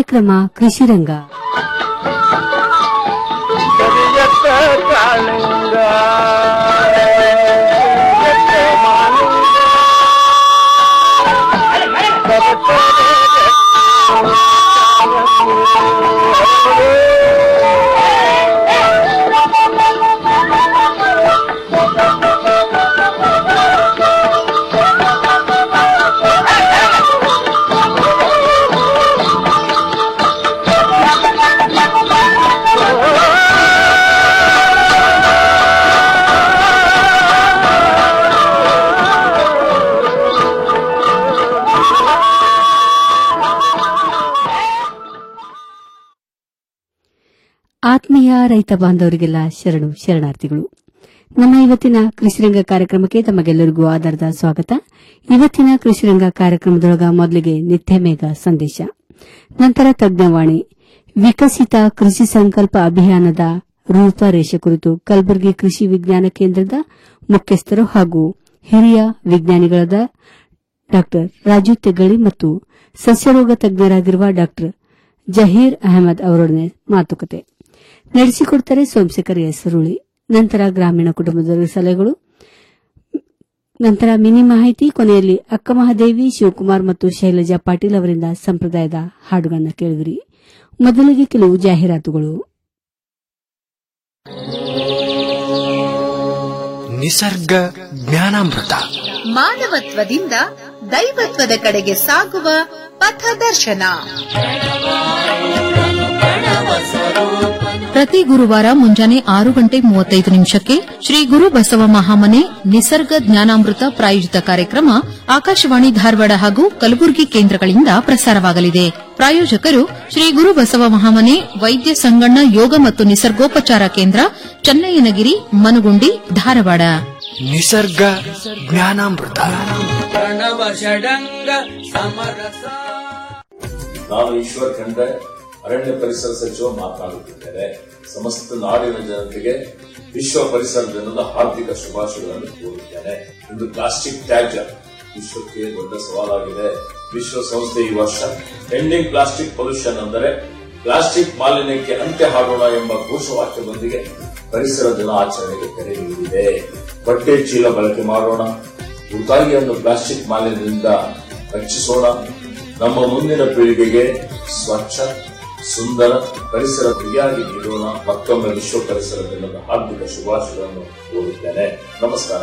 ಕಾರ್ಯಕ್ರಮ ಕೃಷಿರಂಗ ಕರಿಯತ್ತ ಕಾಳಿಂಗ ಕರಿಯತ್ತ ಮಾಲಿಂಗ ಆತ್ಮೀಯ ರೈತ ಬಾಂಧವರಿಗೆಲ್ಲ ಶರಣು ಶರಣಾರ್ಥಿಗಳು ನಮ್ಮ ಇವತ್ತಿನ ಕೃಷಿರಂಗ ಕಾರ್ಯಕ್ರಮಕ್ಕೆ ತಮಗೆಲ್ಲರಿಗೂ ಆಧಾರದ ಸ್ವಾಗತ ಇವತ್ತಿನ ಕೃಷಿರಂಗ ಕಾರ್ಯಕ್ರಮದೊಳಗ ಮೊದಲಿಗೆ ನಿತ್ಯ ಮೇಘ ಸಂದೇಶ ನಂತರ ತಜ್ಞವಾಣಿ ವಿಕಸಿತ ಕೃಷಿ ಸಂಕಲ್ಪ ಅಭಿಯಾನದ ರೂಪರೇಷ ಕುರಿತು ಕಲಬುರಗಿ ಕೃಷಿ ವಿಜ್ಞಾನ ಕೇಂದ್ರದ ಮುಖ್ಯಸ್ಥರು ಹಾಗೂ ಹಿರಿಯ ವಿಜ್ಞಾನಿಗಳಾದ ಡಾ ರಾಜು ತೆಗ್ಗಳಿ ಮತ್ತು ಸಸ್ಯರೋಗ ತಜ್ಞರಾಗಿರುವ ಡಾ ಜಹೀರ್ ಅಹಮದ್ ಅವರೊಡನೆ ಮಾತುಕತೆ ನಡೆಸಿಕೊಡುತ್ತಾರೆ ಸೋಮಶೇಖರ್ ಎಸ್ ಸುರುಳಿ ನಂತರ ಗ್ರಾಮೀಣ ಕುಟುಂಬದ ಸಲಹೆಗಳು ನಂತರ ಮಿನಿ ಮಾಹಿತಿ ಕೊನೆಯಲ್ಲಿ ಅಕ್ಕಮಹಾದೇವಿ ಶಿವಕುಮಾರ್ ಮತ್ತು ಶೈಲಜಾ ಪಾಟೀಲ್ ಅವರಿಂದ ಸಂಪ್ರದಾಯದ ಹಾಡುಗಳನ್ನು ಕೇಳಿದಿರಿ ಮೊದಲಿಗೆ ಕೆಲವು ಜಾಹೀರಾತುಗಳು ನಿಸರ್ಗ ಜ್ಞಾನಾಮೃತ ಮಾನವತ್ವದಿಂದ ದೈವತ್ವದ ಕಡೆಗೆ ಸಾಗುವ ಪಥದರ್ಶನ ಪ್ರತಿ ಗುರುವಾರ ಮುಂಜಾನೆ ಆರು ಗಂಟೆ ಮೂವತ್ತೈದು ನಿಮಿಷಕ್ಕೆ ಶ್ರೀ ಗುರು ಬಸವ ಮಹಾಮನೆ ನಿಸರ್ಗ ಜ್ಞಾನಾಮೃತ ಪ್ರಾಯೋಜಿತ ಕಾರ್ಯಕ್ರಮ ಆಕಾಶವಾಣಿ ಧಾರವಾಡ ಹಾಗೂ ಕಲಬುರಗಿ ಕೇಂದ್ರಗಳಿಂದ ಪ್ರಸಾರವಾಗಲಿದೆ ಪ್ರಾಯೋಜಕರು ಶ್ರೀ ಗುರು ಬಸವ ಮಹಾಮನೆ ವೈದ್ಯ ಸಂಗಣ್ಣ ಯೋಗ ಮತ್ತು ನಿಸರ್ಗೋಪಚಾರ ಕೇಂದ್ರ ಚನ್ನಯ್ಯನಗಿರಿ ಮನುಗುಂಡಿ ಧಾರವಾಡ ನಿಸರ್ಗ ಜ್ಞಾನಾಮೃತ ನಾನು ಈಶ್ವರ್ ಖಂಡ್ರೆ ಅರಣ್ಯ ಪರಿಸರ ಸಚಿವ ಮಾತನಾಡುತ್ತಿದ್ದೇನೆ ಸಮಸ್ತ ನಾಡಿನ ಜನತೆಗೆ ವಿಶ್ವ ಪರಿಸರ ದಿನದ ಹಾರ್ದಿಕ ಶುಭಾಶಯಗಳನ್ನು ಕೋರುತ್ತೇನೆ ಇಂದು ಪ್ಲಾಸ್ಟಿಕ್ ತ್ಯಾಜ್ಯ ವಿಶ್ವಕ್ಕೆ ದೊಡ್ಡ ಸವಾಲಾಗಿದೆ ವಿಶ್ವಸಂಸ್ಥೆ ಈ ವರ್ಷ ಎಂಡಿಂಗ್ ಪ್ಲಾಸ್ಟಿಕ್ ಪೊಲ್ಯೂಷನ್ ಅಂದರೆ ಪ್ಲಾಸ್ಟಿಕ್ ಮಾಲಿನ್ಯಕ್ಕೆ ಅಂತ್ಯ ಹಾಡೋಣ ಎಂಬ ಘೋಷವಾಕ್ಯದೊಂದಿಗೆ ಪರಿಸರ ದಿನ ಆಚರಣೆಗೆ ಕರೆ ನೀಡಿದೆ ಬಟ್ಟೆ ಚೀಲ ಬಳಕೆ ಮಾಡೋಣ ಉಳಿತಾಯಿಯನ್ನು ಪ್ಲಾಸ್ಟಿಕ್ ಮಾಲಿನ್ಯದಿಂದ ರಕ್ಷಿಸೋಣ ನಮ್ಮ ಮುಂದಿನ ಪೀಳಿಗೆಗೆ ಸ್ವಚ್ಛ ಸುಂದರ ಪರಿಸರ ಪ್ರಿಯಾಗಿ ನೀಡೋಣ ಮತ್ತೊಮ್ಮೆ ವಿಶ್ವ ಪರಿಸರ ದಿನದ ಹಾರ್ದಿಕ ಶುಭಾಶಯಗಳನ್ನು ಕೋರುತ್ತೇನೆ ನಮಸ್ಕಾರ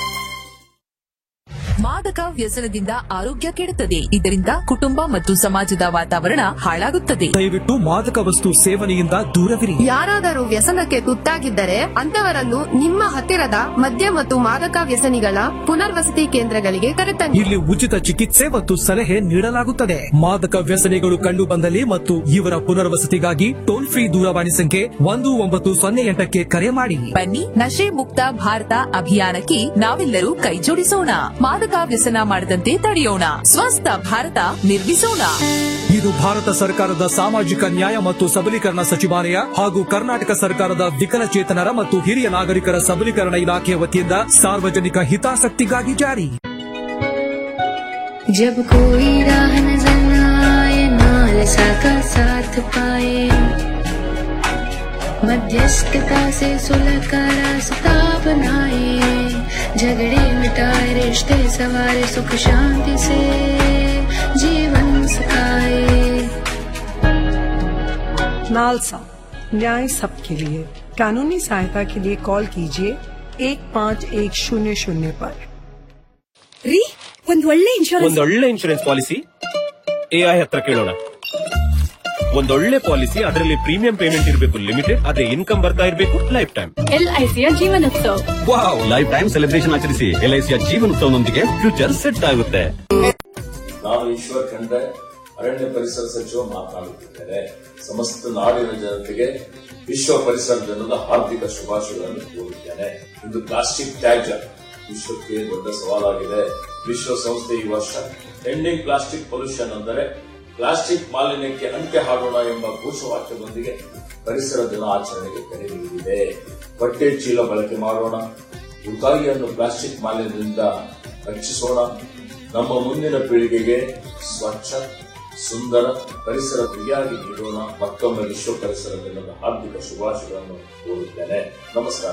ಮಾದಕ ವ್ಯಸನದಿಂದ ಆರೋಗ್ಯ ಕೆಡುತ್ತದೆ ಇದರಿಂದ ಕುಟುಂಬ ಮತ್ತು ಸಮಾಜದ ವಾತಾವರಣ ಹಾಳಾಗುತ್ತದೆ ದಯವಿಟ್ಟು ಮಾದಕ ವಸ್ತು ಸೇವನೆಯಿಂದ ದೂರವಿರಿ ಯಾರಾದರೂ ವ್ಯಸನಕ್ಕೆ ತುತ್ತಾಗಿದ್ದರೆ ಅಂತವರನ್ನು ನಿಮ್ಮ ಹತ್ತಿರದ ಮದ್ಯ ಮತ್ತು ಮಾದಕ ವ್ಯಸನಿಗಳ ಪುನರ್ವಸತಿ ಕೇಂದ್ರಗಳಿಗೆ ಕರೆತನ್ನಿ ಇಲ್ಲಿ ಉಚಿತ ಚಿಕಿತ್ಸೆ ಮತ್ತು ಸಲಹೆ ನೀಡಲಾಗುತ್ತದೆ ಮಾದಕ ವ್ಯಸನಿಗಳು ಕಂಡು ಬಂದಲ್ಲಿ ಮತ್ತು ಇವರ ಪುನರ್ವಸತಿಗಾಗಿ ಟೋಲ್ ಫ್ರೀ ದೂರವಾಣಿ ಸಂಖ್ಯೆ ಒಂದು ಒಂಬತ್ತು ಸೊನ್ನೆ ಎಂಟಕ್ಕೆ ಕರೆ ಮಾಡಿ ಬನ್ನಿ ನಶೆ ಮುಕ್ತ ಭಾರತ ಅಭಿಯಾನಕ್ಕೆ ನಾವೆಲ್ಲರೂ ಕೈಜೋಡಿಸೋಣ ಮಾದಕ ವ್ಯಸನ ಮಾಡದಂತೆ ತಡೆಯೋಣ ಸ್ವಸ್ಥ ಭಾರತ ನಿರ್ಮಿಸೋಣ ಇದು ಭಾರತ ಸರ್ಕಾರದ ಸಾಮಾಜಿಕ ನ್ಯಾಯ ಮತ್ತು ಸಬಲೀಕರಣ ಸಚಿವಾಲಯ ಹಾಗೂ ಕರ್ನಾಟಕ ಸರ್ಕಾರದ ವಿಕಲಚೇತನರ ಮತ್ತು ಹಿರಿಯ ನಾಗರಿಕರ ಸಬಲೀಕರಣ ಇಲಾಖೆಯ ವತಿಯಿಂದ ಸಾರ್ವಜನಿಕ ಹಿತಾಸಕ್ತಿಗಾಗಿ ಜಾರಿ जब कोई राह नजर न आए नालसा का साथ पाए मध्यस्थता से सुलह का रास्ता बनाए झगड़े मिटाए रिश्ते सवारे सुख शांति से जीवन सकाए नालसा न्याय सबके लिए कानूनी सहायता के लिए कॉल कीजिए एक पाँच एक शून्य शून्य पर ರೀ ಒಂದ್ ಒಳ್ಳೆ ಇನ್ಶೂರೆನ್ಸ್ ಒಂದೊಳ್ಳೆ ಇನ್ಶೂರೆನ್ಸ್ ಪಾಲಿಸಿ ಎಐ ಹತ್ರ ಕೇಳೋಣ ಒಂದೊಳ್ಳೆ ಪಾಲಿಸಿ ಅದರಲ್ಲಿ ಪ್ರೀಮಿಯಂ ಪೇಮೆಂಟ್ ಇರಬೇಕು ಲಿಮಿಟೆಡ್ ಅದೇ ಇನ್ಕಮ್ ಬರ್ತಾ ಇರಬೇಕು ಲೈಫ್ ಟೈಮ್ ಎಲ್ಐಸಿಯ Jeevanotsav wow lifetime celebration ಆಚರಿಸಿ ಎಲ್ಐಸಿಯ ಜೀವನೋತ್ಸವನೊಂದಿಗೆ ಫ್ಯೂಚರ್ ಸೆಟ್ ಆಗುತ್ತೆ ನಾನು ಈಶ್ವರ್ ಖಂಡ್ರೆ ಅರಣ್ಯ ಪರಿಸರ ಸಚಿವ ಮಾತನಾಡುತ್ತಿದ್ದೇನೆ ಸಮಸ್ತ ನಾಡಿನ ಜನತೆಗೆ ವಿಶ್ವ ಪರಿಸರ ದಿನದ ಹಾರ್ದಿಕ ಶುಭಾಶಯಗಳನ್ನು ಕೋರುತ್ತೇನೆ ಇಂದು ಪ್ಲಾಸ್ಟಿಕ್ ತ್ಯಾಜ್ಯ ವಿಶ್ವಕ್ಕೆ ದೊಡ್ಡ ಸವಾಲಾಗಿದೆ ವಿಶ್ವಸಂಸ್ಥೆ ಈ ವರ್ಷ ಎಂಡಿಂಗ್ ಪ್ಲಾಸ್ಟಿಕ್ ಪೊಲ್ಯೂಷನ್ ಅಂದರೆ ಪ್ಲಾಸ್ಟಿಕ್ ಮಾಲಿನ್ಯಕ್ಕೆ ಅಂತ್ಯ ಹಾಡೋಣ ಎಂಬ ಘೋಷವಾಕ್ಯದೊಂದಿಗೆ ಪರಿಸರ ದಿನ ಆಚರಣೆಗೆ ಕರೆ ನೀಡಿದೆ ಬಟ್ಟೆ ಚೀಲ ಬಳಕೆ ಮಾಡೋಣ ಉಳಿತಾಯಿಯನ್ನು ಪ್ಲಾಸ್ಟಿಕ್ ಮಾಲಿನ್ಯದಿಂದ ರಕ್ಷಿಸೋಣ ನಮ್ಮ ಮುಂದಿನ ಪೀಳಿಗೆಗೆ ಸ್ವಚ್ಛ ಸುಂದರ ಪರಿಸರ ಪ್ರಿಯಾಗಿ ನೀಡೋಣ ಮತ್ತೊಮ್ಮೆ ವಿಶ್ವ ಪರಿಸರ ದಿನದ ಹಾರ್ದಿಕ ಶುಭಾಶಯಗಳನ್ನು ಕೋರುತ್ತೇನೆ ನಮಸ್ಕಾರ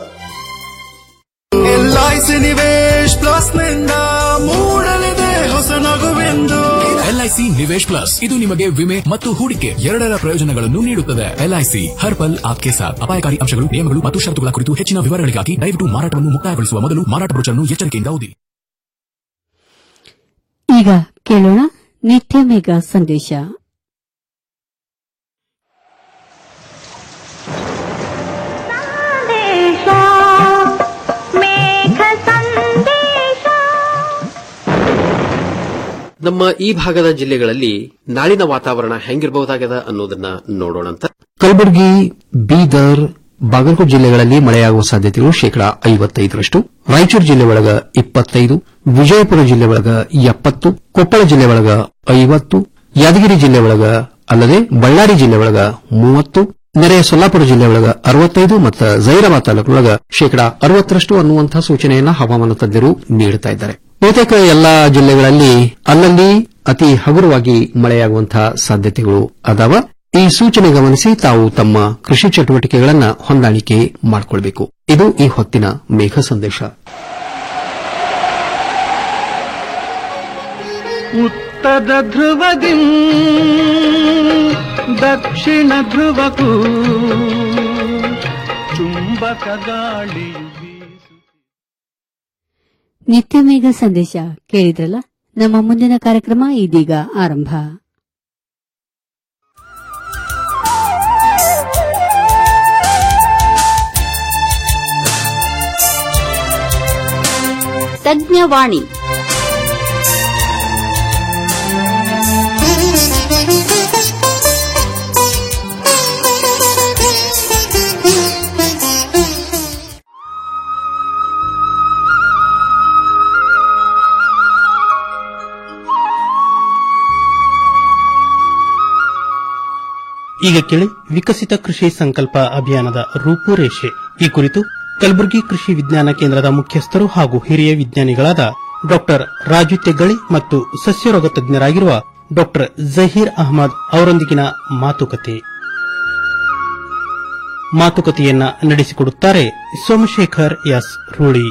ಎಲ್ಐಸಿ ನಿವೇಶ್ ಪ್ಲಸ್ ನಿಂದ ಮೂಡಲಿದೆ ಹೊಸ ನಗುವೆಂದು ಎಲ್ಐಸಿ ನಿವೇಶ್ ಪ್ಲಸ್ ಇದು ನಿಮಗೆ ವಿಮೆ ಮತ್ತು ಹೂಡಿಕೆ ಎರಡರ ಪ್ರಯೋಜನಗಳನ್ನು ನೀಡುತ್ತದೆ ಎಲ್ಐಸಿ ಹರ್ ಪಲ್ ಆಪ್ಕೆ ಸಾಥ್ ಅಪಾಯಕಾರಿ ಅಂಶಗಳು ನಿಯಮಗಳು ಮತ್ತು ಷರತ್ತುಗಳ ಕುರಿತು ಹೆಚ್ಚಿನ ವಿವರಗಳಿಗಾಗಿ ದಯವಿಟ್ಟು ಮಾರಾಟವನ್ನು ಮುಕ್ತಾಯಗೊಳಿಸುವ ಮೊದಲು ಮಾರಾಟ ಬ್ರೋಚರ್ನ್ನು ಎಚ್ಚರಿಕೆಯಿಂದ ಓದಿ ಈಗ ಕೇಳೋಣ ನಿತ್ಯ ಮೇಘ ಸಂದೇಶ ನಮ್ಮ ಈ ಭಾಗದ ಜಿಲ್ಲೆಗಳಲ್ಲಿ ನಾಳಿನ ವಾತಾವರಣ ಹೆಂಗಿರಬಹುದಾಗದ ಅನ್ನೋದನ್ನ ನೋಡೋಣಂತ ಕಲಬುರಗಿ ಬೀದರ್ ಬಾಗಲಕೋಟೆ ಜಿಲ್ಲೆಗಳಲ್ಲಿ ಮಳೆಯಾಗುವ ಸಾಧ್ಯತೆಗಳು ಶೇಕಡಾ ಐವತ್ತೈದರಷ್ಟು ರಾಯಚೂರು ಜಿಲ್ಲೆ ಒಳಗ ಇಪ್ಪತ್ತೈದು ವಿಜಯಪುರ ಜಿಲ್ಲೆ ಒಳಗ ಎಪ್ಪತ್ತು ಕೊಪ್ಪಳ ಜಿಲ್ಲೆ ಒಳಗ ಐವತ್ತು ಯಾದಗಿರಿ ಜಿಲ್ಲೆ ಒಳಗ ಅಲ್ಲದೆ ಬಳ್ಳಾರಿ ಜಿಲ್ಲೆ ಒಳಗ ಮೂವತ್ತು ನೆರೆಯ ಸೊಲ್ಲಾಪುರ ಜಿಲ್ಲೆ ಒಳಗ ಅರವತ್ತೈದು ಮತ್ತು ಜೈರಾಬಾದ್ ತಾಲೂಕಿನೊಳಗ ಶೇಕಡಾ ಅರವತ್ತರಷ್ಟು ಅನ್ನುವಂತಹ ಸೂಚನೆಯನ್ನ ಹವಾಮಾನ ತಜ್ಞರು ನೀಡುತ್ತಾ ಇದ್ದಾರೆ ಬಹುತೇಕ ಎಲ್ಲಾ ಜಿಲ್ಲೆಗಳಲ್ಲಿ ಅಲ್ಲಲ್ಲಿ ಅತಿ ಹಗುರವಾಗಿ ಮಳೆಯಾಗುವಂತಹ ಸಾಧ್ಯತೆಗಳು ಅದಾವ ಈ ಸೂಚನೆ ಗಮನಿಸಿ ತಾವು ತಮ್ಮ ಕೃಷಿ ಚಟುವಟಿಕೆಗಳನ್ನ ಹೊಂದಾಣಿಕೆ ಮಾಡಿಕೊಳ್ಬೇಕು ಇದು ಈ ಹೊತ್ತಿನ ಮೇಘ ಸಂದೇಶ ಉತ್ತರ ಧ್ರುವದಿ ದಕ್ಷಿಣ ಧ್ರುವಕ್ಕೂ ಚುಂಬಕ ಗಾಳಿಯು ನಿತ್ಯ ಮೇಘ ಸಂದೇಶ ಕೇಳಿದ್ರಲ್ಲ ನಮ್ಮ ಮುಂದಿನ ಕಾರ್ಯಕ್ರಮ ಇದೀಗ ಆರಂಭ ತಜ್ಞವಾಣಿ ಈಗ ಕೇಳಿ ವಿಕಸಿತ ಕೃಷಿ ಸಂಕಲ್ಪ ಅಭಿಯಾನದ ರೂಪುರೇಷೆ ಈ ಕುರಿತು ಕಲಬುರಗಿ ಕೃಷಿ ವಿಜ್ಞಾನ ಕೇಂದ್ರದ ಮುಖ್ಯಸ್ಥರು ಹಾಗೂ ಹಿರಿಯ ವಿಜ್ಞಾನಿಗಳಾದ ಡಾಕ್ಟರ್ ರಾಜು ತೆಗ್ಗಳಿ ಮತ್ತು ಸಸ್ಯರೋಗ ತಜ್ಞರಾಗಿರುವ ಡಾಕ್ಟರ್ ಜಹೀರ್ ಅಹಮದ್ ಅವರೊಂದಿಗಿನ ಮಾತುಕತೆ ಮಾತುಕತೆಯನ್ನ ನಡೆಸಿಕೊಡುತ್ತಾರೆ ಸೋಮಶೇಖರ್ ಎಸ್ ರೂಳಿ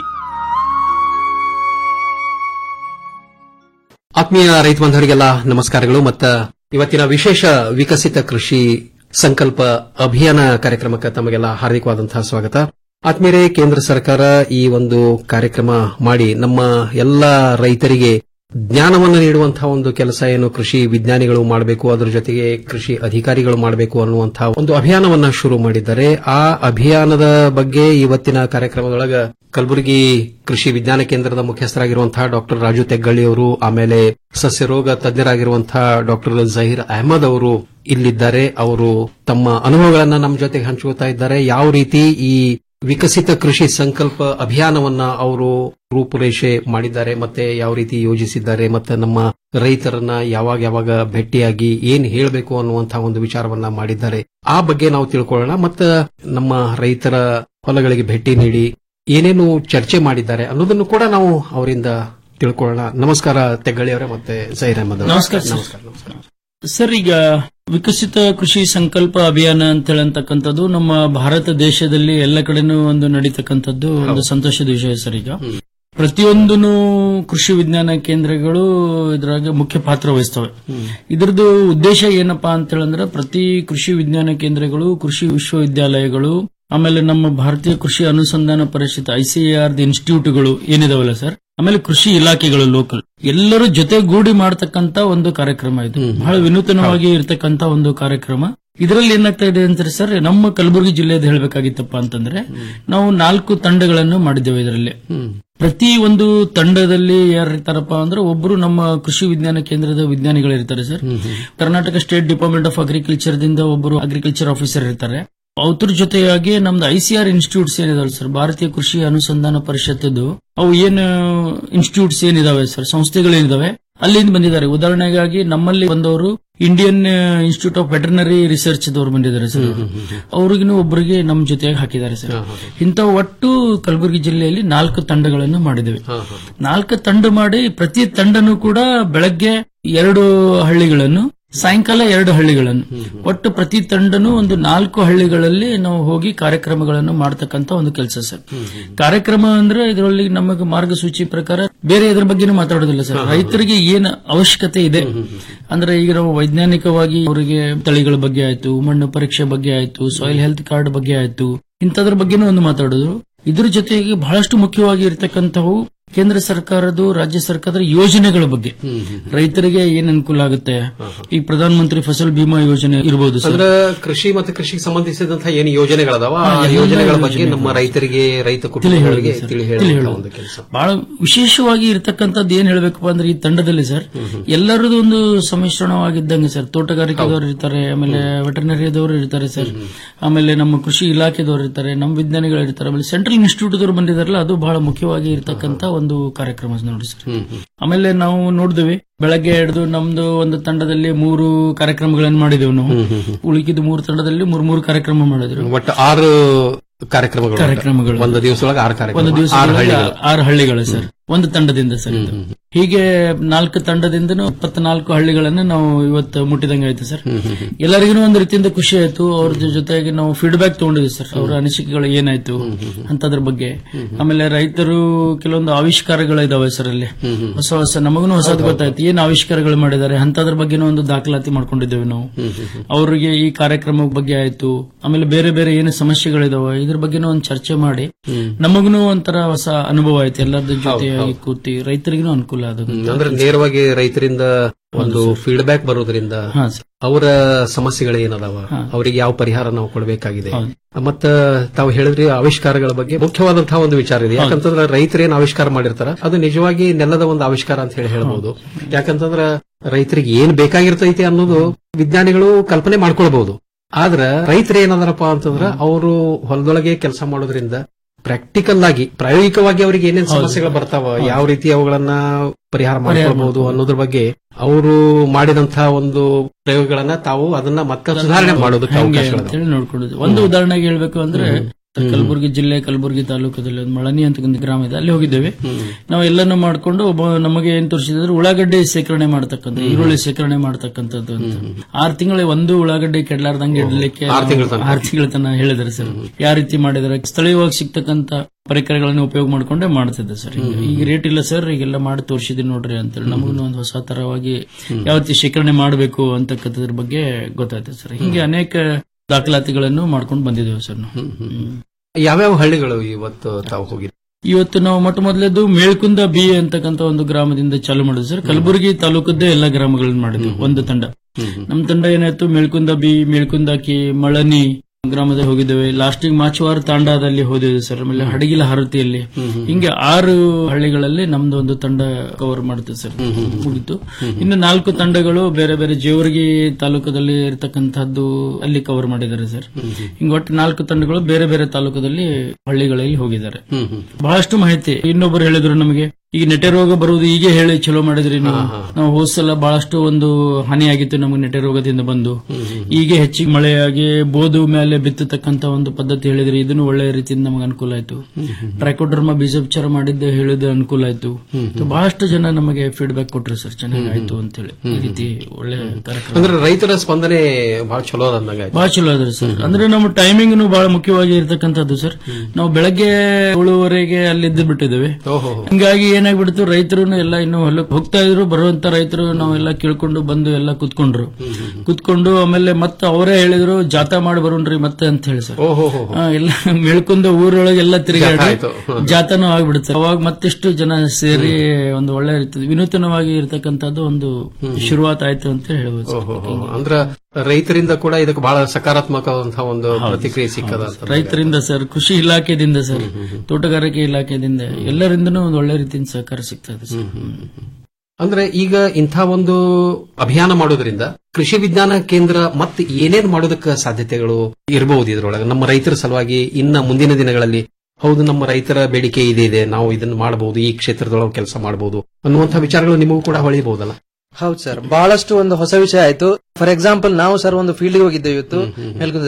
ಆತ್ಮೀಯ ರೈತ ಬಾಂಧವರಿಗೆಲ್ಲ ನಮಸ್ಕಾರಗಳು ಮತ್ತು ಇವತ್ತಿನ ವಿಶೇಷ ವಿಕಸಿತ ಕೃಷಿ ಸಂಕಲ್ಪ ಅಭಿಯಾನ ಕಾರ್ಯಕ್ರಮಕ್ಕೆ ತಮಗೆಲ್ಲ ಹಾರ್ದಿಕವಾದಂತಹ ಸ್ವಾಗತ ಆತ್ಮೀಯರೇ ಕೇಂದ್ರ ಸರ್ಕಾರ ಈ ಒಂದು ಕಾರ್ಯಕ್ರಮ ಮಾಡಿ ನಮ್ಮ ಎಲ್ಲ ರೈತರಿಗೆ ಜ್ಞಾನವನ್ನು ನೀಡುವಂತಹ ಒಂದು ಕೆಲಸ ಏನು ಕೃಷಿ ವಿಜ್ಞಾನಿಗಳು ಮಾಡಬೇಕು ಅದರ ಜೊತೆಗೆ ಕೃಷಿ ಅಧಿಕಾರಿಗಳು ಮಾಡಬೇಕು ಅನ್ನುವಂತಹ ಒಂದು ಅಭಿಯಾನವನ್ನ ಶುರು ಮಾಡಿದ್ದಾರೆ ಆ ಅಭಿಯಾನದ ಬಗ್ಗೆ ಇವತ್ತಿನ ಕಾರ್ಯಕ್ರಮದೊಳಗ ಕಲಬುರಗಿ ಕೃಷಿ ವಿಜ್ಞಾನ ಕೇಂದ್ರದ ಮುಖ್ಯಸ್ಥರಾಗಿರುವಂತಹ ಡಾಕ್ಟರ್ ರಾಜು ತೆಗ್ಗಳ್ಳಿ ಅವರು ಆಮೇಲೆ ಸಸ್ಯರೋಗ ತಜ್ಞರಾಗಿರುವಂತಹ ಡಾಕ್ಟರ್ ಜಹೀರ್ ಅಹಮದ್ ಅವರು ಇಲ್ಲಿದ್ದಾರೆ ಅವರು ತಮ್ಮ ಅನುಭವಗಳನ್ನ ನಮ್ಮ ಜೊತೆಗೆ ಹಂಚುತ್ತಾ ಇದ್ದಾರೆ ಯಾವ ರೀತಿ ಈ ವಿಕಸಿತ ಕೃಷಿ ಸಂಕಲ್ಪ ಅಭಿಯಾನವನ್ನ ಅವರು ರೂಪುರೇಷೆ ಮಾಡಿದ್ದಾರೆ ಮತ್ತೆ ಯಾವ ರೀತಿ ಯೋಜಿಸಿದ್ದಾರೆ ಮತ್ತೆ ನಮ್ಮ ರೈತರನ್ನ ಯಾವಾಗ ಯಾವಾಗ ಭೇಟಿಯಾಗಿ ಏನ್ ಹೇಳಬೇಕು ಅನ್ನುವಂತಹ ಒಂದು ವಿಚಾರವನ್ನ ಮಾಡಿದ್ದಾರೆ ಆ ಬಗ್ಗೆ ನಾವು ತಿಳ್ಕೊಳ್ಳೋಣ ಮತ್ತೆ ನಮ್ಮ ರೈತರ ಹೊಲಗಳಿಗೆ ಭೇಟಿ ನೀಡಿ ಏನೇನು ಚರ್ಚೆ ಮಾಡಿದ್ದಾರೆ ಅನ್ನೋದನ್ನು ಕೂಡ ನಾವು ಅವರಿಂದ ತಿಳ್ಕೊಳ್ಳೋಣ ನಮಸ್ಕಾರ ತೆಗ್ಗಳಿ ಅವರೇ ಮತ್ತೆ ಜೈರ್ ಅಹಮದ್ ಅವರೇ. ನಮಸ್ಕಾರ ಸರ್. ನಮಸ್ಕಾರ ನಮಸ್ಕಾರ ಸರ್ ಈಗ ವಿಕಸಿತ ಕೃಷಿ ಸಂಕಲ್ಪ ಅಭಿಯಾನ ಅಂತ ಹೇಳತಕ್ಕಂಥದ್ದು ನಮ್ಮ ಭಾರತ ದೇಶದಲ್ಲಿ ಎಲ್ಲ ಕಡೆನೂ ಒಂದು ನಡೀತಕ್ಕಂಥದ್ದು ಒಂದು ಸಂತೋಷದ ವಿಷಯ ಸರ್ ಈಗ ಪ್ರತಿಯೊಂದೂ ಕೃಷಿ ವಿಜ್ಞಾನ ಕೇಂದ್ರಗಳು ಇದ್ರಾಗ ಮುಖ್ಯ ಪಾತ್ರ ವಹಿಸ್ತವೆ ಇದ್ರದ್ದು ಉದ್ದೇಶ ಏನಪ್ಪಾ ಅಂತ ಹೇಳಂದ್ರೆ ಪ್ರತಿ ಕೃಷಿ ವಿಜ್ಞಾನ ಕೇಂದ್ರಗಳು ಕೃಷಿ ವಿಶ್ವವಿದ್ಯಾಲಯಗಳು ಆಮೇಲೆ ನಮ್ಮ ಭಾರತೀಯ ಕೃಷಿ ಅನುಸಂಧಾನ ಪರಿಷತ್ ಐಸಿಎಆರ್ ಇನ್ಸ್ಟಿಟ್ಯೂಟ್ಗಳು ಏನಿದಾವಲ್ಲ ಸರ್ ಆಮೇಲೆ ಕೃಷಿ ಇಲಾಖೆಗಳು ಲೋಕಲ್ ಎಲ್ಲರೂ ಜೊತೆಗೂಡಿ ಮಾಡತಕ್ಕಂತ ಒಂದು ಕಾರ್ಯಕ್ರಮ ಇದು ಬಹಳ ವಿನೂತನವಾಗಿ ಇರತಕ್ಕಂತ ಒಂದು ಕಾರ್ಯಕ್ರಮ ಇದರಲ್ಲಿ ಏನಾಗ್ತಾ ಇದೆ ಅಂದ್ರೆ ಸರ್ ನಮ್ಮ ಕಲಬುರಗಿ ಜಿಲ್ಲೆಯದು ಹೇಳಬೇಕಾಗಿತ್ತಪ್ಪ ಅಂತಂದ್ರೆ ನಾವು ನಾಲ್ಕು ತಂಡಗಳನ್ನು ಮಾಡಿದ್ದೇವೆ ಇದರಲ್ಲಿ ಪ್ರತಿ ಒಂದು ತಂಡದಲ್ಲಿ ಯಾರಿರ್ತಾರಪ್ಪ ಅಂದ್ರೆ ಒಬ್ಬರು ನಮ್ಮ ಕೃಷಿ ವಿಜ್ಞಾನ ಕೇಂದ್ರದ ವಿಜ್ಞಾನಿಗಳು ಇರ್ತಾರೆ sir Karnataka state department of agriculture ದಿಂದ ಒಬ್ಬರು ಅಗ್ರಿಕಲ್ಚರ್ ಆಫೀಸರ್ ಇರ್ತಾರೆ ಅವ್ರ ಜೊತೆಯಾಗಿ ನಮ್ದು ಐಸಿಆರ್ ಇನ್ಸ್ಟಿಟ್ಯೂಟ್ಸ್ ಏನಿದಾವೆ ಸರ್ ಭಾರತೀಯ ಕೃಷಿ ಅನುಸಂಧಾನ ಪರಿಷತ್ತದ್ದು ಅವು ಏನು ಇನ್ಸ್ಟಿಟ್ಯೂಟ್ಸ್ ಏನಿದಾವೆ ಸರ್ ಸಂಸ್ಥೆಗಳೇನಿದಾವೆ ಅಲ್ಲಿಂದ ಬಂದಿದ್ದಾರೆ ಉದಾಹರಣೆಗಾಗಿ ನಮ್ಮಲ್ಲಿ ಬಂದವರು Indian institute of veterinary research ದವರು ಬಂದಿದ್ದಾರೆ ಸರ್ ಅವ್ರಿಗೂ ಒಬ್ಬರಿಗೆ ನಮ್ಮ ಜೊತೆಯಾಗಿ ಹಾಕಿದ್ದಾರೆ ಸರ್ ಇಂಥ ಒಟ್ಟು ಕಲಬುರಗಿ ಜಿಲ್ಲೆಯಲ್ಲಿ ನಾಲ್ಕು ತಂಡಗಳನ್ನು ಮಾಡಿದ್ದೇವೆ ನಾಲ್ಕು ತಂಡ ಮಾಡಿ ಪ್ರತಿ ತಂಡನೂ ಕೂಡ ಬೆಳಗ್ಗೆ ಎರಡು ಹಳ್ಳಿಗಳನ್ನು ಸಾಯಂಕಾಲ ಎರಡು ಹಳ್ಳಿಗಳನ್ನು ಒಟ್ಟು ಪ್ರತಿ ತಂಡನು ಒಂದು ನಾಲ್ಕು ಹಳ್ಳಿಗಳಲ್ಲಿ ನಾವು ಹೋಗಿ ಕಾರ್ಯಕ್ರಮಗಳನ್ನು ಮಾಡ್ತಕ್ಕಂತ ಒಂದು ಕೆಲಸ ಸರ್ ಕಾರ್ಯಕ್ರಮ ಅಂದ್ರೆ ಇದರಲ್ಲಿ ನಮಗೆ ಮಾರ್ಗಸೂಚಿ ಪ್ರಕಾರ ಬೇರೆ ಇದ್ರ ಬಗ್ಗೆನೂ ಮಾತಾಡೋದಿಲ್ಲ ಸರ್ ರೈತರಿಗೆ ಏನು ಅವಶ್ಯಕತೆ ಇದೆ ಅಂದ್ರೆ ಈಗ ನಾವು ವೈಜ್ಞಾನಿಕವಾಗಿ ಅವರಿಗೆ ತಳಿಗಳ ಬಗ್ಗೆ ಆಯ್ತು ಮಣ್ಣು ಪರೀಕ್ಷೆ ಬಗ್ಗೆ ಆಯ್ತು ಸಾಯಿಲ್ ಹೆಲ್ತ್ ಕಾರ್ಡ್ ಬಗ್ಗೆ ಆಯ್ತು ಇಂಥದ್ರ ಬಗ್ಗೆನೂ ಒಂದು ಮಾತಾಡೋದು ಇದ್ರ ಜೊತೆಗೆ ಬಹಳಷ್ಟು ಮುಖ್ಯವಾಗಿ ಇರತಕ್ಕಂತವು ಕೇಂದ್ರ ಸರ್ಕಾರದ ರಾಜ್ಯ ಸರ್ಕಾರದ ಯೋಜನೆಗಳ ಬಗ್ಗೆ ರೈತರಿಗೆ ಏನ್ ಅನುಕೂಲ ಆಗುತ್ತೆ ಈ ಪ್ರಧಾನ ಮಂತ್ರಿ ಫಸಲ್ ಬಿಮಾ ಯೋಜನೆ ಇರಬಹುದು ಸರ್ ಅಂದ್ರೆ ಕೃಷಿ ಮತ್ತು ಕೃಷಿಗೆ ಸಂಬಂಧಿಸಿದಂತಹ ಏನು ಯೋಜನೆಗಳದಾವ ಆ ಹಾ, ಎಲ್ಲ ಯೋಜನೆಗಳ ಬಗ್ಗೆ ಯೋಜನೆಗಳು. ನಮ್ಮ ರೈತರಿಗೆ ರೈತ ತಿಳಿ ಕುಟುಂಬಗಳಿಗೆ ಹೇಳೋದು ಸರ್. ತಿಳಿ ತಿಳಿ ಹೇಳುವಂತಹ ಹೇಳೋದು. ಒಂದು ಕೆಲಸ ಬಹಳ ವಿಶೇಷವಾಗಿ ಇರತಕ್ಕಂಥದ್ದು ಏನ್ ಹೇಳ್ಬೇಕಪ್ಪ ಅಂದ್ರೆ ಈ ತಂಡದಲ್ಲಿ ಸರ್ ಎಲ್ಲರದು ಒಂದು ಸಮ್ಮಿಶ್ರಣವಾಗಿದ್ದಂಗೆ ಸರ್ ತೋಟಗಾರಿಕೆದವರು ಇರ್ತಾರೆ ಆಮೇಲೆ ವೆಟರ್ನರಿದವರು ಇರ್ತಾರೆ ಸರ್ ಆಮೇಲೆ ನಮ್ಮ ಕೃಷಿ ಇಲಾಖೆದವರು ಇರ್ತಾರೆ ನಮ್ಮ ವಿಜ್ಞಾನಿಗಳು ಇರ್ತಾರೆ ಆಮೇಲೆ ಸೆಂಟ್ರಲ್ ಇನ್ಸ್ಟಿಟ್ಯೂಟ್ ದವರು ಬಂದಿದಾರಲ್ಲ ಅದು ಬಹಳ ಮುಖ್ಯವಾಗಿ ಇರತಕ್ಕಂತ ಒಂದು ಕಾರ್ಯಕ್ರಮ ನೋಡಿ ಸರ್ ಆಮೇಲೆ ನಾವು ನೋಡಿದ್ವಿ ಬೆಳಗ್ಗೆ ಹಿಡಿದು ನಮ್ದು ಒಂದು ತಂಡದಲ್ಲಿ ಮೂರು ಕಾರ್ಯಕ್ರಮಗಳನ್ನು ಮಾಡಿದೆವು ನಾವು ಉಳಿಕಿದ ಮೂರು ತಂಡದಲ್ಲಿ ಮೂರು ಮೂರು ಕಾರ್ಯಕ್ರಮ ಮಾಡಿದ್ರು ಒಟ್ಟು ಆರು ಕಾರ್ಯಕ್ರಮಗಳು ಕಾರ್ಯಕ್ರಮಗಳು. ಒಂದು ದಿವಸದೊಳಗೆ ಆರು ಕಾರ್ಯಕ್ರಮ ಒಂದು ದಿವಸ ಆರು ಹಳ್ಳಿಗಳು ಆರು ಹಳ್ಳಿಗಳು ಸರ್ ಒಂದು ತಂಡದಿಂದ ಸರ್ ಇದು. ಹೀಗೆ ನಾಲ್ಕು ತಂಡದಿಂದನೂ ಇಪ್ಪತ್ನಾಲ್ಕು ಹಳ್ಳಿಗಳನ್ನು ನಾವು ಇವತ್ತು ಮುಟ್ಟಿದಂಗೆ ಆಯ್ತು ಸರ್ ಎಲ್ಲರಿಗೂ ಒಂದು ರೀತಿಯಿಂದ ಖುಷಿ ಆಯ್ತು ಅವ್ರ ಜೊತೆಗೆ ನಾವು ಫೀಡ್ಬ್ಯಾಕ್ ತಗೊಂಡಿದ್ವಿ ಸರ್ ಅವರ ಅನಿಸಿಕೆಗಳು ಏನಾಯ್ತು ಅಂತದ್ರ ಬಗ್ಗೆ ಆಮೇಲೆ ರೈತರು ಕೆಲವೊಂದು ಆವಿಷ್ಕಾರಗಳಿದಾವೆ ಸರ್ ಅಲ್ಲಿ ಹೊಸ ಹೊಸ ನಮಗೂ ಹೊಸದು ಗೊತ್ತಾಯ್ತು ಏನ್ ಆವಿಷ್ಕಾರಗಳು ಮಾಡಿದ್ದಾರೆ ಅಂತದ್ರ ಬಗ್ಗೆನೂ ಒಂದು ದಾಖಲಾತಿ ಮಾಡ್ಕೊಂಡಿದ್ದೇವೆ ನಾವು ಅವರಿಗೆ ಈ ಕಾರ್ಯಕ್ರಮ ಬಗ್ಗೆ ಆಯ್ತು ಆಮೇಲೆ ಬೇರೆ ಬೇರೆ ಏನು ಸಮಸ್ಯೆಗಳಿದಾವೆ ಇದ್ರ ಬಗ್ಗೆನೂ ಒಂದು ಚರ್ಚೆ ಮಾಡಿ ನಮಗೂ ಒಂಥರ ಹೊಸ ಅನುಭವ ಆಯ್ತು ಎಲ್ಲರ ಜೊತೆಯಾಗಿ ಕೂತಿ ರೈತರಿಗೂ ಅನುಕೂಲ ಆದ ಅಂದ್ರೆ ನೇರವಾಗಿ ರೈತರಿಂದ ಒಂದು ಫೀಡ್ಬ್ಯಾಕ್ ಬರೋದ್ರಿಂದ ಅವರ ಸಮಸ್ಯೆಗಳು ಏನದಾವ ಅವರಿಗೆ ಯಾವ ಪರಿಹಾರ ನಾವು ಕೊಡಬೇಕಾಗಿದೆ ಮತ್ತ ತಾವು ಹೇಳಿದ್ರಿ ಆವಿಷ್ಕಾರಗಳ ಬಗ್ಗೆ ಮುಖ್ಯವಾದಂತಹ ಒಂದು ವಿಚಾರ ಇದೆ ಯಾಕಂತಂದ್ರೆ ರೈತರೇನು ಆವಿಷ್ಕಾರ ಮಾಡಿರ್ತಾರ ಅದು ನಿಜವಾಗಿ ನೆಲದ ಒಂದು ಆವಿಷ್ಕಾರ ಅಂತ ಹೇಳಿ ಹೇಳ್ಬೋದು ಯಾಕಂತಂದ್ರ ರೈತರಿಗೆ ಏನ್ ಬೇಕಾಗಿರ್ತೈತಿ ಅನ್ನೋದು ವಿಜ್ಞಾನಿಗಳು ಕಲ್ಪನೆ ಮಾಡ್ಕೊಳ್ಬಹುದು ಆದ್ರ ರೈತರು ಏನದಾರಪ್ಪ ಅಂತಂದ್ರ ಅವರು ಹೊಲದೊಳಗೆ ಕೆಲಸ ಮಾಡೋದ್ರಿಂದ ಪ್ರಾಕ್ಟಿಕಲ್ ಆಗಿ ಪ್ರಾಯೋಗಿಕವಾಗಿ ಅವರಿಗೆ ಏನೇನ್ ಸಮಸ್ಯೆಗಳು ಬರ್ತಾವ ಯಾವ ರೀತಿ ಅವುಗಳನ್ನ ಪರಿಹಾರ ಮಾಡ್ಕೊಳ್ಬಹುದು ಅನ್ನೋದ್ರ ಬಗ್ಗೆ ಅವರು ಮಾಡಿದಂತಹ ಒಂದು ಪ್ರಯೋಗಗಳನ್ನ ತಾವು ಅದನ್ನ ಮತ್ತೆ ಸುಧಾರಣೆ ಮಾಡೋದಕ್ಕೆ ಹೆಂಗೆ ಅವಕಾಶ ಅಂತೇಳಿ ನೋಡ್ಕೊಳ್ಳೋದು ಒಂದು ಉದಾಹರಣೆಗೆ ಹೇಳ್ಬೇಕು ಅಂದ್ರೆ ಕಲಬುರಗಿ ಜಿಲ್ಲೆ ಕಲಬುರಗಿ ತಾಲೂಕದಲ್ಲಿ ಒಂದು ಮಳನಿ ಅಂತ ಒಂದು ಗ್ರಾಮ ಇದೆ ಅಲ್ಲಿ ಹೋಗಿದ್ದೇವೆ ನಾವು ಎಲ್ಲಾನು ಮಾಡ್ಕೊಂಡು ಒಬ್ಬ ನಮಗೆ ಏನ್ ತೋರಿಸಿದ್ರೆ ಉಳ್ಳಾಗಡ್ಡೆ ಸೇಕರಣೆ ಮಾಡ್ತಕ್ಕಂಥ ಈರುಳ್ಳಿ ಸೇಕರಣೆ ಮಾಡ್ತಕ್ಕಂಥದ್ದು ಅಂತ ಆರು ತಿಂಗಳ ಒಂದು ಉಳ್ಳಾಗಡ್ಡೆ ಕೆಡ್ಲಾರ್ದಂಗೆ ಇಡ್ಲಿಕ್ಕೆ ಆರ್ ತಿಂಗ್ಳ ತನಕ. ಆರು ತಿಂಗಳ ತನಕ ಹೇಳಿದ್ದಾರೆ ಸರ್ ಯಾವ ರೀತಿ ಮಾಡಿದಾರೆ ಸ್ಥಳೀಯವಾಗಿ ಸಿಗ್ತಕ್ಕಂತ ಪರಿಕರಗಳನ್ನು ಉಪಯೋಗ ಮಾಡ್ಕೊಂಡೇ ಮಾಡ್ತಿದ್ದೆ ಸರ್ ಈಗ. ಈಗ ರೇಟ್ ಇಲ್ಲ ಸರ್ ಈಗೆಲ್ಲ ಮಾಡಿ ತೋರಿಸಿದೀನಿ ನೋಡ್ರಿ ಅಂತೇಳಿ ನಮಗೂ ಒಂದು ಹೊಸ ತರವಾಗಿ ಯಾವ ರೀತಿ ಶೇಖರಣೆ ಮಾಡಬೇಕು ಅಂತಕ್ಕಂಥದ್ರ ಬಗ್ಗೆ ಗೊತ್ತಾಯ್ತು ಸರ್ ಹೀಗೆ ಅನೇಕ ದಾಖಲಾತಿಗಳನ್ನು ಮಾಡ್ಕೊಂಡು ಬಂದಿದ್ದೇವೆ ಸರ್ ನಾವು ಹ್ಮ್. ಯಾವ್ಯಾವ ಹಳ್ಳಿಗಳು ಇವತ್ತು ತಾವು ಹೋಗಿ ಇವತ್ತು ನಾವು ಮೊಟ್ಟ ಮೊದಲೇದು ಮೇಳ್ಕುಂದ ಬಿ ಅಂತಕ್ಕಂಥ ಒಂದು ಗ್ರಾಮದಿಂದ ಚಾಲು ಮಾಡಿದ್ವಿ ಸರ್ ಕಲಬುರಗಿ ತಾಲೂಕದ್ದೇ ಎಲ್ಲ ಗ್ರಾಮಗಳನ್ನ ಮಾಡಿದ್ವಿ ಒಂದು ತಂಡ ನಮ್ಮ ತಂಡ ಏನಾಯ್ತು ಮೇಳ್ಕುಂದ ಬಿ ಮೇಳ್ಕುಂದಾಕಿ ಮಳನಿ ಗ್ರಾಮದಲ್ಲಿ ಹೋಗಿದ್ದೇವೆ ಲಾಸ್ಟಿಗೆ ಮಾಚವಾರ ತಾಂಡಾದಲ್ಲಿ ಹೋದಿದ್ವಿ ಸರ್ ಆಮೇಲೆ ಹಡಗಿಲ ಹರತಿಯಲ್ಲಿ ಹಿಂಗೆ ಆರು ಹಳ್ಳಿಗಳಲ್ಲಿ ನಮ್ದು ಒಂದು ತಂಡ ಕವರ್ ಮಾಡ್ತೀವಿ ಸರ್ ಮುಗಿತು ಇನ್ನು ನಾಲ್ಕು ತಂಡಗಳು ಬೇರೆ ಬೇರೆ ಜೇವರ್ಗಿ ತಾಲೂಕದಲ್ಲಿ ಇರತಕ್ಕಂತಹದ್ದು ಅಲ್ಲಿ ಕವರ್ ಮಾಡಿದ್ದಾರೆ ಸರ್ ಹಿಂಗ ಒಟ್ಟು ನಾಲ್ಕು ತಂಡಗಳು ಬೇರೆ ಬೇರೆ ತಾಲೂಕದಲ್ಲಿ ಹಳ್ಳಿಗಳಲ್ಲಿ ಹೋಗಿದ್ದಾರೆ ಬಹಳಷ್ಟು ಮಾಹಿತಿ ಇನ್ನೊಬ್ಬರು ಹೇಳಿದ್ರು ನಮಗೆ ಈಗ ನೆಟೆ ರೋಗ ಬರುವುದು ಹೀಗೆ ಹೇಳಿ ಚಲೋ ಮಾಡಿದ್ರಿ ನೀವು ನಾವು ಹೋದ್ ಸಲ ಬಹಳಷ್ಟು ಒಂದು ಹಾನಿಯಾಗಿತ್ತು ನಮಗೆ ನೆಟೆ ರೋಗದಿಂದ ಬಂದು ಈಗ ಹೆಚ್ಚಿಗೆ ಮಳೆಯಾಗಿ ಬೋಧು ಮೇಲೆ ಬಿತ್ತತಕ್ಕಂತ ಒಂದು ಪದ್ಧತಿ ಹೇಳಿದ್ರಿ ಇದನ್ನು ಒಳ್ಳೆಯ ರೀತಿಯಿಂದ ನಮಗೆ ಅನುಕೂಲ ಆಯ್ತು ಟ್ರೈಕೋಡರ್ಮ ಬೀಜೋಪಚಾರ ಮಾಡಿದ್ದೆ ಹೇಳಿದ ಅನುಕೂಲ ಆಯ್ತು So ಬಹಳಷ್ಟು ಜನ ನಮಗೆ ಫೀಡ್ಬ್ಯಾಕ್ ಕೊಟ್ರು ಸರ್ ಚೆನ್ನಾಗಿ ಆಯ್ತು ಅಂತ ಹೇಳಿ ಈ ರೀತಿ ಒಳ್ಳೆ ಕಾರ್ಯಕ್ರಮ ಅಂದ್ರೆ ರೈತರ ಸ್ಪಂದನೆ ಬಹಳ ಚಲೋ ಅದಂದಾಗ ಬಹಳ ಚಲೋ ಅದ್ರಿ ಸರ್ ಅಂದ್ರೆ ನಮ್ಮ ಟೈಮಿಂಗ್ ಬಹಳ ಮುಖ್ಯವಾಗಿ ಇರ್ತಕ್ಕಂಥದ್ದು ಸರ್ ನಾವು ಬೆಳಗ್ಗೆ ಏಳುವರೆಗೆ ಅಲ್ಲಿ ಇದ್ದು ಬಿಟ್ಟಿದ್ದೇವೆ ಹಿಂಗಾಗಿ ಏನಾಗ್ಬಿಡ್ತು ರೈತರು ಎಲ್ಲ ಇನ್ನು ಹೊಲಕ್ಕೆ ಹೋಗ್ತಾ ಇದ್ರು ಬರುವಂತ ರೈತರು ನಾವೆಲ್ಲ ಕೇಳ್ಕೊಂಡು ಬಂದು ಎಲ್ಲ ಕುತ್ಕೊಂಡ್ರು ಕುತ್ಕೊಂಡು ಆಮೇಲೆ ಮತ್ತೆ ಅವರೇ ಹೇಳಿದ್ರು ಜಾಥಾ ಮಾಡಿ ಬರೋಣ್ರಿ ಮತ್ತೆ ಅಂತ ಹೇಳಿ ಸರ್ ಆ, ಎಲ್ಲ ಮೇಳ್ಕೊಂಡು ಊರೊಳಗೆ ಎಲ್ಲ ತಿರುಗಾಡಿ ಜಾಥಾ ಆಯ್ತು. ಜಾಥಾನು ಆಗ್ಬಿಡುತ್ತೆ ಅವಾಗ ಮತ್ತಿಷ್ಟು ಜನ ಸೇರಿ ಒಂದು ಒಳ್ಳೆ ರೀತಿ ವಿನೂತನವಾಗಿ ಇರತಕ್ಕಂಥದ್ದು ಒಂದು ಶುರುವಾತ್ ಆಯ್ತು ಅಂತ ಹೇಳ್ಬೋದು ಸರ್. ಅಂದ್ರ ರೈತರಿಂದ ಕೂಡ ಇದಕ್ಕೆ ಬಹಳ ಸಕಾರಾತ್ಮಕವಾದಂತಹ ಒಂದು ಪ್ರತಿಕ್ರಿಯೆ ಸಿಕ್ಕದ ಅಂತ ರೈತರಿಂದ ಸರ್ ಕೃಷಿ ಇಲಾಖೆದಿಂದ ಸರ್ ತೋಟಗಾರಿಕೆ ಇಲಾಖೆದಿಂದ ಎಲ್ಲರಿಂದನೂ ಒಂದು ಒಳ್ಳೆ ರೀತಿಯಿಂದ ಸಹಕಾರ ಸಿಗ್ತಾ ಇದೆ ಸರ್ ಅಂದ್ರೆ ಈಗ ಇಂಥ ಒಂದು ಅಭಿಯಾನ ಮಾಡೋದ್ರಿಂದ ಕೃಷಿ ವಿಜ್ಞಾನ ಕೇಂದ್ರ ಮತ್ತೆ ಏನೇನ್ ಮಾಡೋದಕ್ಕೆ ಸಾಧ್ಯತೆಗಳು ಇರಬಹುದು ಇದ್ರೊಳಗೆ ನಮ್ಮ ರೈತರ ಸಲುವಾಗಿ ಇನ್ನ ಮುಂದಿನ ದಿನಗಳಲ್ಲಿ ಹೌದು ನಮ್ಮ ರೈತರ ಬೇಡಿಕೆ ಇದೆ ಇದೆ ನಾವು ಇದನ್ನ ಮಾಡಬಹುದು ಈ ಕ್ಷೇತ್ರದೊಳಗೆ ಕೆಲಸ ಮಾಡಬಹುದು ಅನ್ನುವಂಥ ವಿಚಾರಗಳು ನಿಮಗೂ ಕೂಡ ಹೊಳಿಬಹುದಲ್ಲ ಹೌದು ಸರ್ ಬಹಳಷ್ಟು ಒಂದು ಹೊಸ ವಿಷಯ ಆಯ್ತು ಫಾರ್ ಎಕ್ಸಾಂಪಲ್ ನಾವು ಸರ್ ಒಂದು ಫೀಲ್ಡ್ ಹೋಗಿದ್ದೇವೆ ಇವತ್ತು ಮೇಲ್ಗುಂದದಲ್ಲಿ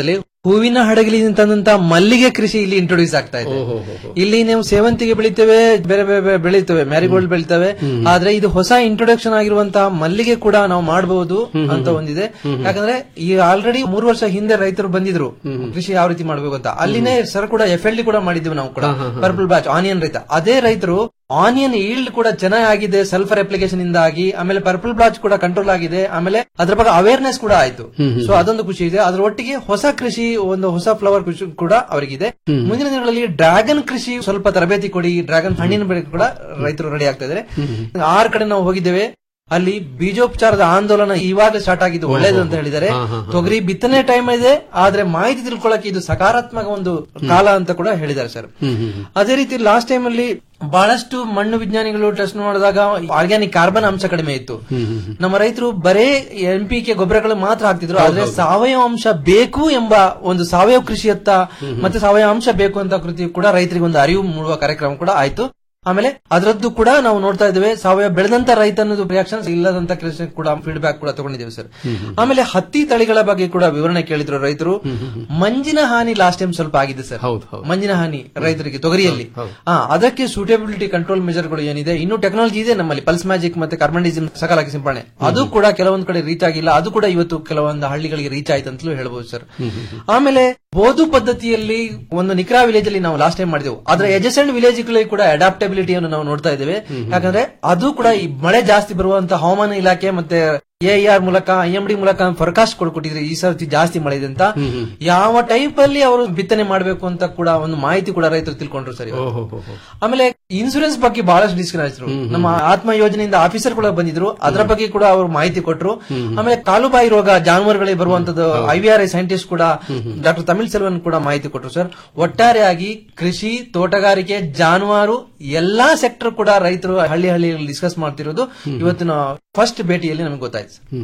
ಹೂವಿನ ಹಡಗಲಿಂದ ತಂದಂತ ಮಲ್ಲಿಗೆ ಕೃಷಿ ಇಲ್ಲಿ ಇಂಟ್ರೊಡ್ಯೂಸ್ ಆಗ್ತಾ ಇದೆ ಇಲ್ಲಿ ನೀವು ಸೇವಂತಿಗೆ ಬೆಳಿತೇವೆ ಬೇರೆ ಬೇರೆ ಬೇರೆ ಬೆಳಿತೇವೆ ಮ್ಯಾರಿಗೋಲ್ಡ್ ಬೆಳಿತೇವೆ ಆದ್ರೆ ಇದು ಹೊಸ ಇಂಟ್ರೊಡಕ್ಷನ್ ಆಗಿರುವಂತಹ ಮಲ್ಲಿಗೆ ಕೂಡ ನಾವು ಮಾಡಬಹುದು ಅಂತ ಒಂದಿದೆ ಯಾಕಂದ್ರೆ ಈ ಆಲ್ರೆಡಿ ಮೂರು ವರ್ಷ ಹಿಂದೆ ರೈತರು ಬಂದಿದ್ರು ಕೃಷಿ ಯಾವ ರೀತಿ ಮಾಡಬೇಕು ಅಂತ ಅಲ್ಲಿನೇ ಸರ್ ಕೂಡ ಎಫ್ ಎಲ್ ಡಿ ಕೂಡ ಮಾಡಿದ್ವಿ ನಾವು ಕೂಡ ಪರ್ಪಲ್ ಬ್ಯಾಚ್ ಆನಿಯನ್ ರೈತ ಅದೇ ರೈತರು ಆನಿಯನ್ ಈಲ್ಡ್ ಕೂಡ ಚೆನ್ನಾಗಿದೆ ಸಲ್ಫರ್ ಅಪ್ಲಿಕೇಶನ್ ಇಂದ ಆಗಿ ಆಮೇಲೆ ಪರ್ಪಲ್ ಬ್ಲಾಚ್ ಕೂಡ ಕಂಟ್ರೋಲ್ ಆಗಿದೆ ಆಮೇಲೆ ಅದ್ರ ಬಗ್ಗೆ ಅವೇರ್ನೆಸ್ ಕೂಡ ಆಯ್ತು ಸೊ ಅದೊಂದು ಖುಷಿ ಇದೆ ಅದ್ರ ಒಟ್ಟಿಗೆ ಹೊಸ ಕೃಷಿ ಒಂದು ಹೊಸ ಫ್ಲವರ್ ಕೃಷಿ ಕೂಡ ಅವರಿಗಿದೆ ಮುಂದಿನ ದಿನಗಳಲ್ಲಿ ಡ್ರ್ಯಾಗನ್ ಕೃಷಿ ಸ್ವಲ್ಪ ತರಬೇತಿ ಕೊಡಿ ಡ್ರ್ಯಾಗನ್ ಹಣ್ಣಿನ ಬೆಳೆ ಕೂಡ ರೈತರು ರೆಡಿ ಆಗ್ತಾ ಇದ್ದಾರೆ ಆರ್ ಕಡೆ ನಾವು ಹೋಗಿದ್ದೇವೆ ಅಲ್ಲಿ ಬೀಜೋಪಚಾರದ ಆಂದೋಲನ ಇವಾಗಲೇ ಸ್ಟಾರ್ಟ್ ಆಗಿದ್ದು ಒಳ್ಳೇದು ಅಂತ ಹೇಳಿದ್ದಾರೆ ತೊಗರಿ ಬಿತ್ತನೆ ಟೈಮ್ ಇದೆ ಆದ್ರೆ ಮಾಹಿತಿ ತಿಳ್ಕೊಳ್ಳಕ್ಕೆ ಇದು ಸಕಾರಾತ್ಮಕ ಒಂದು ಕಾಲ ಅಂತ ಕೂಡ ಹೇಳಿದ್ದಾರೆ ಸರ್ ಅದೇ ರೀತಿ ಲಾಸ್ಟ್ ಟೈಮ್ ಅಲ್ಲಿ ಬಹಳಷ್ಟು ಮಣ್ಣು ವಿಜ್ಞಾನಿಗಳು ಟೆಸ್ಟ್ ಮಾಡಿದಾಗ ಆರ್ಗ್ಯಾನಿಕ್ ಕಾರ್ಬನ್ ಅಂಶ ಕಡಿಮೆ ಇತ್ತು ನಮ್ಮ ರೈತರು ಬರೇ ಎಂ ಪಿ ಕೆ ಗೊಬ್ಬರಗಳು ಮಾತ್ರ ಹಾಕ್ತಿದ್ರು ಆದ್ರೆ ಸಾವಯವ ಅಂಶ ಬೇಕು ಎಂಬ ಒಂದು ಸಾವಯವ ಕೃಷಿಯತ್ತ ಮತ್ತೆ ಸಾವಯವ ಅಂಶ ಬೇಕು ಅಂತ ಕೃತಿ ಕೂಡ ರೈತರಿಗೆ ಒಂದು ಅರಿವು ಮೂಡುವ ಕಾರ್ಯಕ್ರಮ ಕೂಡ ಆಯ್ತು ಆಮೇಲೆ ಅದರದ್ದು ಕೂಡ ನಾವು ನೋಡ್ತಾ ಇದ್ದೇವೆ ಸಾವಯವ ಬೆಳೆದಂತ ರೈತ ಅನ್ನೋದು ರಿಯಾಕ್ಷನ್ ಇಲ್ಲದಂತ ಕೃಷಿ ಕೂಡ ಫೀಡ್ಬ್ಯಾಕ್ ಕೂಡ ತಗೊಂಡಿದ್ದೇವೆ ಸರ್ ಆಮೇಲೆ ಹತ್ತಿ ತಳಿಗಳ ಬಗ್ಗೆ ಕೂಡ ವಿವರಣೆ ಕೇಳಿದ್ರು ರೈತರು ಮಂಜಿನ ಹಾನಿ ಲಾಸ್ಟ್ ಟೈಮ್ ಸ್ವಲ್ಪ ಆಗಿದೆ ಸರ್ ಮಂಜಿನ ಹಾನಿ ರೈತರಿಗೆ ತೊಗರಿಯಲ್ಲಿ ಹಾ ಅದಕ್ಕೆ ಸೂಟೇಬಿಲಿಟಿ ಕಂಟ್ರೋಲ್ ಮೆಜರ್ಗಳು ಏನಿದೆ ಇನ್ನು ಟೆಕ್ನಾಲಜಿ ಇದೆ ನಮ್ಮಲ್ಲಿ ಪಲ್ಸ್ ಮ್ಯಾಜಿಕ್ ಮತ್ತೆ ಕಾರ್ಬನ್ಡಿಸಮ್ ಸಕಾಲಕ್ಕೆ ಸಿಂಪಡಣೆ ಅದು ಕೂಡ ಕೆಲವೊಂದು ಕಡೆ ರೀಚ್ ಆಗಿಲ್ಲ ಅದು ಕೂಡ ಇವತ್ತು ಕೆಲವೊಂದು ಹಳ್ಳಿಗಳಿಗೆ ರೀಚ್ ಆಯ್ತು ಅಂತಲೂ ಹೇಳ್ಬೋದು ಸರ್ ಆಮೇಲೆ ಬೋದು ಪದ್ಧತಿಯಲ್ಲಿ ಒಂದು ನಿಕ್ರಾ ವಿಲೇಜ್ ಅಲ್ಲಿ ನಾವು ಲಾಸ್ಟ್ ಟೈಮ್ ಮಾಡಿದೆವು ಆದ್ರೆ ಎಜಸೆಂಟ್ ವಿಲೇಜ್ ಗಳಲ್ಲಿ ಕೂಡ ಅಡಾಪ್ಟಬಿಲಿಟಿಯನ್ನು ನಾವು ನೋಡ್ತಾ ಇದ್ದೇವೆ ಯಾಕಂದ್ರೆ ಅದು ಕೂಡ ಈ ಮಳೆ ಜಾಸ್ತಿ ಬರುವಂತ ಹವಾಮಾನ ಇಲಾಖೆ ಮತ್ತೆ ಎಆರ್ ಮೂಲಕ ಐಎಂ ಡಿ ಮೂಲಕ ಫರ್ಕಾಸ್ಟ್ ಕೊಟ್ಟಿದ್ರೆ ಈ ಸರ್ತಿ ಜಾಸ್ತಿ ಮಳೆ ಇದೆ ಅಂತ ಯಾವ ಟೈಪ್ ಅಲ್ಲಿ ಅವರು ಬಿತ್ತನೆ ಮಾಡಬೇಕು ಅಂತ ಕೂಡ ಒಂದು ಮಾಹಿತಿ ಕೂಡ ರೈತರು ತಿಳ್ಕೊಂಡ್ರು ಸರಿ ಆಮೇಲೆ ಇನ್ಸೂರೆನ್ಸ್ ಬಗ್ಗೆ ಬಹಳಷ್ಟು ಡಿಸ್ಕಸ್ ಆಯ್ತು ನಮ್ಮ ಆತ್ಮ ಯೋಜನೆಯಿಂದ ಆಫೀಸರ್ ಕೂಡ ಬಂದಿದ್ರು ಅದರ ಬಗ್ಗೆ ಕೂಡ ಅವರು ಮಾಹಿತಿ ಕೊಟ್ಟರು ಆಮೇಲೆ ಕಾಲುಬಾಯಿ ರೋಗ ಜಾನುವಾರುಗಳಿಗೆ ಬರುವಂತದ್ದು ಐವಿಆರ್ ಐ ಸೈಂಟಿಸ್ಟ್ ಕೂಡ ಡಾಕ್ಟರ್ ತಮಿಳ್ ಸೆಲ್ವನ್ ಕೂಡ ಮಾಹಿತಿ ಕೊಟ್ಟರು ಸರ್ ಒಟ್ಟಾರೆಯಾಗಿ ಕೃಷಿ ತೋಟಗಾರಿಕೆ ಜಾನುವಾರು ಎಲ್ಲಾ ಸೆಕ್ಟರ್ ಕೂಡ ರೈತರು ಹಳ್ಳಿ ಹಳ್ಳಿಯಲ್ಲಿ ಡಿಸ್ಕಸ್ ಮಾಡ್ತಿರೋದು ಇವತ್ತಿನ ಫಸ್ಟ್ ಭೇಟಿಯಲ್ಲಿ ನಮಗೆ ಗೊತ್ತಾಯ್ತು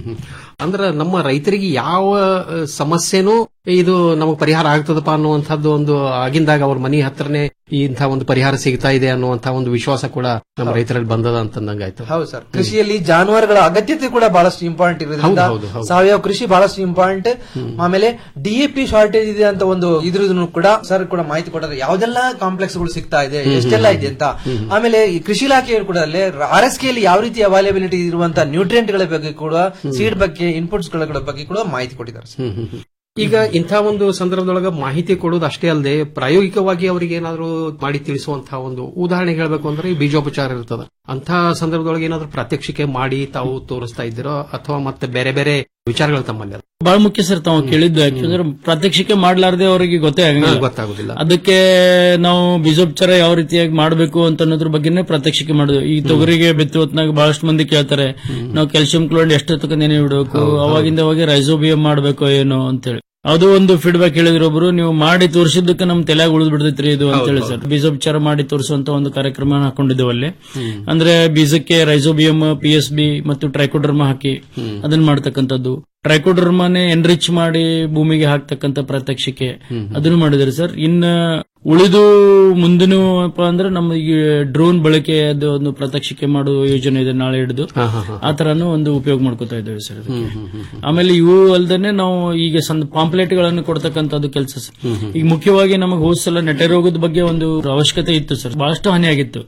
ಅಂದ್ರ ನಮ್ಮ ರೈತರಿಗೆ ಯಾವ ಅ, ಸಮಸ್ಯೆನೂ ಇದು ನಮಗೆ ಪರಿಹಾರ ಆಗ್ತದಪ್ಪ ಅನ್ನುವಂಥದ್ದು ಒಂದು ಆಗಿಂದಾಗ ಅವ್ರ ಮನಿ ಹತ್ರನೇ ಇಂಥ ಒಂದು ಪರಿಹಾರ ಸಿಗ್ತಾ ಇದೆ ಅನ್ನುವಂಥ ಒಂದು ವಿಶ್ವಾಸ ಕೂಡ ನಮ್ಮ ರೈತರಲ್ಲಿ ಬಂದದ ಅಂತಂದಂಗಾಯ್ತು ಹೌದು ಸರ್ ಕೃಷಿಯಲ್ಲಿ ಜಾನುವಾರುಗಳ ಅಗತ್ಯತೆ ಕೂಡ ಬಹಳಷ್ಟು ಇಂಪಾರ್ಟೆಂಟ್ ಇರೋದ್ರಿಂದ ಹೌದು, ಹೌದು. ಸಾವಯವ ಕೃಷಿ ಬಹಳಷ್ಟು ಇಂಪಾರ್ಟೆಂಟ್ ಆಮೇಲೆ ಡಿಎಪಿ ಶಾರ್ಟೇಜ್ ಇದೆ ಅಂತ ಒಂದು ಇದ್ರದ್ದು ಕೂಡ ಸರ್ ಕೂಡ ಮಾಹಿತಿ ಕೊಟ್ಟರೆ ಯಾವ್ದೆಲ್ಲ ಕಾಂಪ್ಲೆಕ್ಸ್ ಗಳು ಸಿಗ್ತಾ ಇದೆ ಎಷ್ಟೆಲ್ಲ ಇದೆ ಅಂತ ಆಮೇಲೆ ಈ ಕೃಷಿ ಇಲಾಖೆ ಕೂಡ ಆರ್ ಎಸ್ ಕೆ ಯಾವ ರೀತಿ ಅವೈಲಬಿಲಿಟಿ ಇರುವಂತ ನ್ಯೂಟ್ರಿಯೆಂಟ್ ಗಳ ಬಗ್ಗೆ ಕೂಡ ಸೀಡ್ ಬಗ್ಗೆ ಇನ್ಪುಟ್ಸ್ ಗಳ ಬಗ್ಗೆ ಕೂಡ ಮಾಹಿತಿ ಕೊಟ್ಟಿದ್ದಾರೆ ಸರ್. ಹ್ಮ್, ಹ್ಮ್, ಹ್ಮ್. ಈಗ ಇಂಥ ಒಂದು ಸಂದರ್ಭದೊಳಗ ಮಾಹಿತಿ ಕೊಡೋದು ಅಷ್ಟೇ ಅಲ್ಲದೆ ಪ್ರಾಯೋಗಿಕವಾಗಿ ಅವರಿಗೆ ಏನಾದರೂ ಮಾಡಿ ತಿಳಿಸುವಂತಹ ಒಂದು ಉದಾಹರಣೆ ಹೇಳಬೇಕು ಅಂದ್ರೆ ಈ ಬೀಜೋಪಚಾರ ಇರ್ತದ ಅಂತ ಸಂದರ್ಭದೊಳಗೆ ಏನಾದರೂ ಪ್ರಾತ್ಯಕ್ಷಿಕೆ ಮಾಡಿ ತಾವು ತೋರಿಸ್ತಾ ಇದ್ದೀರೋ ಅಥವಾ ಮತ್ತೆ ಬೇರೆ ಬೇರೆ ವಿಚಾರಗಳು ತಮ್ಮಲ್ಲಿ ಅದ? ಬಹಳ ಮುಖ್ಯ ಸರ್ ತಾವು ಕೇಳಿದ್ದು ಯಾಕಂದ್ರೆ ಪ್ರಾತ್ಯಕ್ಷಿಕೆ ಮಾಡ್ಲಾರ್ದೆ ಅವರಿಗೆ ಗೊತ್ತೇ ಆಗಂಗಿಲ್ಲ ಗೊತ್ತಾಗುದಿಲ್ಲ ಅದಕ್ಕೆ ನಾವು ಬೀಜೋಪಚಾರ ಯಾವ ರೀತಿಯಾಗಿ ಮಾಡಬೇಕು ಅಂತ ಅನ್ನೋದ್ರ ಬಗ್ಗೆನೇ ಪ್ರಾತ್ಯಕ್ಷಿಕೆ ಮಾಡಿದ್ವಿ ಈ ತೊಗರಿಗೆ ಬಿತ್ತು ಹೊತ್ನಾಗ ಬಹಳಷ್ಟು ಮಂದಿ ಕೇಳ್ತಾರೆ ನಾವು ಕ್ಯಾಲ್ಸಿಯಂ ಕ್ಲೋರೈಡ್ ಎಷ್ಟು ಹೊತ್ತಕ್ಕೆ ನೆನೆ ಬಿಡಬೇಕು ಅವಾಗಿಂದ ಅವಾಗ ರೈಸೋಬಿಯಂ ಮಾಡಬೇಕು ಏನು ಅಂತೇಳಿ ಅದು ಒಂದು ಫೀಡ್ಬ್ಯಾಕ್ ಹೇಳಿದ್ರು ಒಬ್ರು ನೀವು ಮಾಡಿ ತೋರಿಸಿದ್ದಕ್ಕೆ ನಮ್ ತಲೆಯಾಗ ಉಳಿದ್ ಬಿಡ್ತೈತ್ರಿ ಇದು ಅಂತ ಹೇಳಿ ಸರ್ ಬೀಜೋಪಚಾರ ಮಾಡಿ ತೋರಿಸುವಂತ ಒಂದು ಕಾರ್ಯಕ್ರಮ ಹಾಕೊಂಡಿದ್ದೇವೆ ಅಲ್ಲಿ ಅಂದ್ರೆ ಬೀಜಕ್ಕೆ ರೈಸೋಬಿಯಂ ಪಿ ಎಸ್ ಬಿ ಮತ್ತು ಟ್ರೈಕೋಡರ್ಮ ಹಾಕಿ ಅದನ್ನ ಮಾಡ್ತಕ್ಕಂಥದ್ದು ಟ್ರೈಕೋಡರ್ಮನೆ ಎನ್ರಿಚ್ ಮಾಡಿ ಭೂಮಿಗೆ ಹಾಕ್ತಕ್ಕಂಥ ಪ್ರಾತ್ಯಕ್ಷಿಕೆ ಅದನ್ನು ಮಾಡಿದ್ದಾರೆ ಸರ್ ಇನ್ನ ಉಳಿದು ಮುಂದಿನ ಅಂದ್ರೆ ನಮ್ಮ ಈ ಡ್ರೋನ್ ಬಳಕೆ ಅದು ಒಂದು ಪ್ರಾತ್ಯಕ್ಷಿಕೆ ಮಾಡುವ ಯೋಜನೆ ಇದೆ ನಾಳೆ ಹಿಡಿದು ಆ ತರನು ಒಂದು ಉಪಯೋಗ ಮಾಡ್ಕೋತಾ ಇದ್ದೇವೆ ಸರ್ ಅದಕ್ಕೆ. ಆಮೇಲೆ ಇವು ಅಲ್ದೇನೆ ನಾವು ಈಗ ಸಂದ ಪಾಂಪ್ಲೆಟ್ ಗಳನ್ನು ಕೊಡ್ತಕ್ಕಂಥದ್ದು ಕೆಲಸ ಸರ್ ಈಗ ಮುಖ್ಯವಾಗಿ ನಮಗೆ ಹೋದ್ ಸಲ ನೆಟೆ ರೋಗದ ಬಗ್ಗೆ ಒಂದು ಅವಶ್ಯಕತೆ ಇತ್ತು ಸರ್ ಬಹಳಷ್ಟು ಹಾನಿಯಾಗಿತ್ತು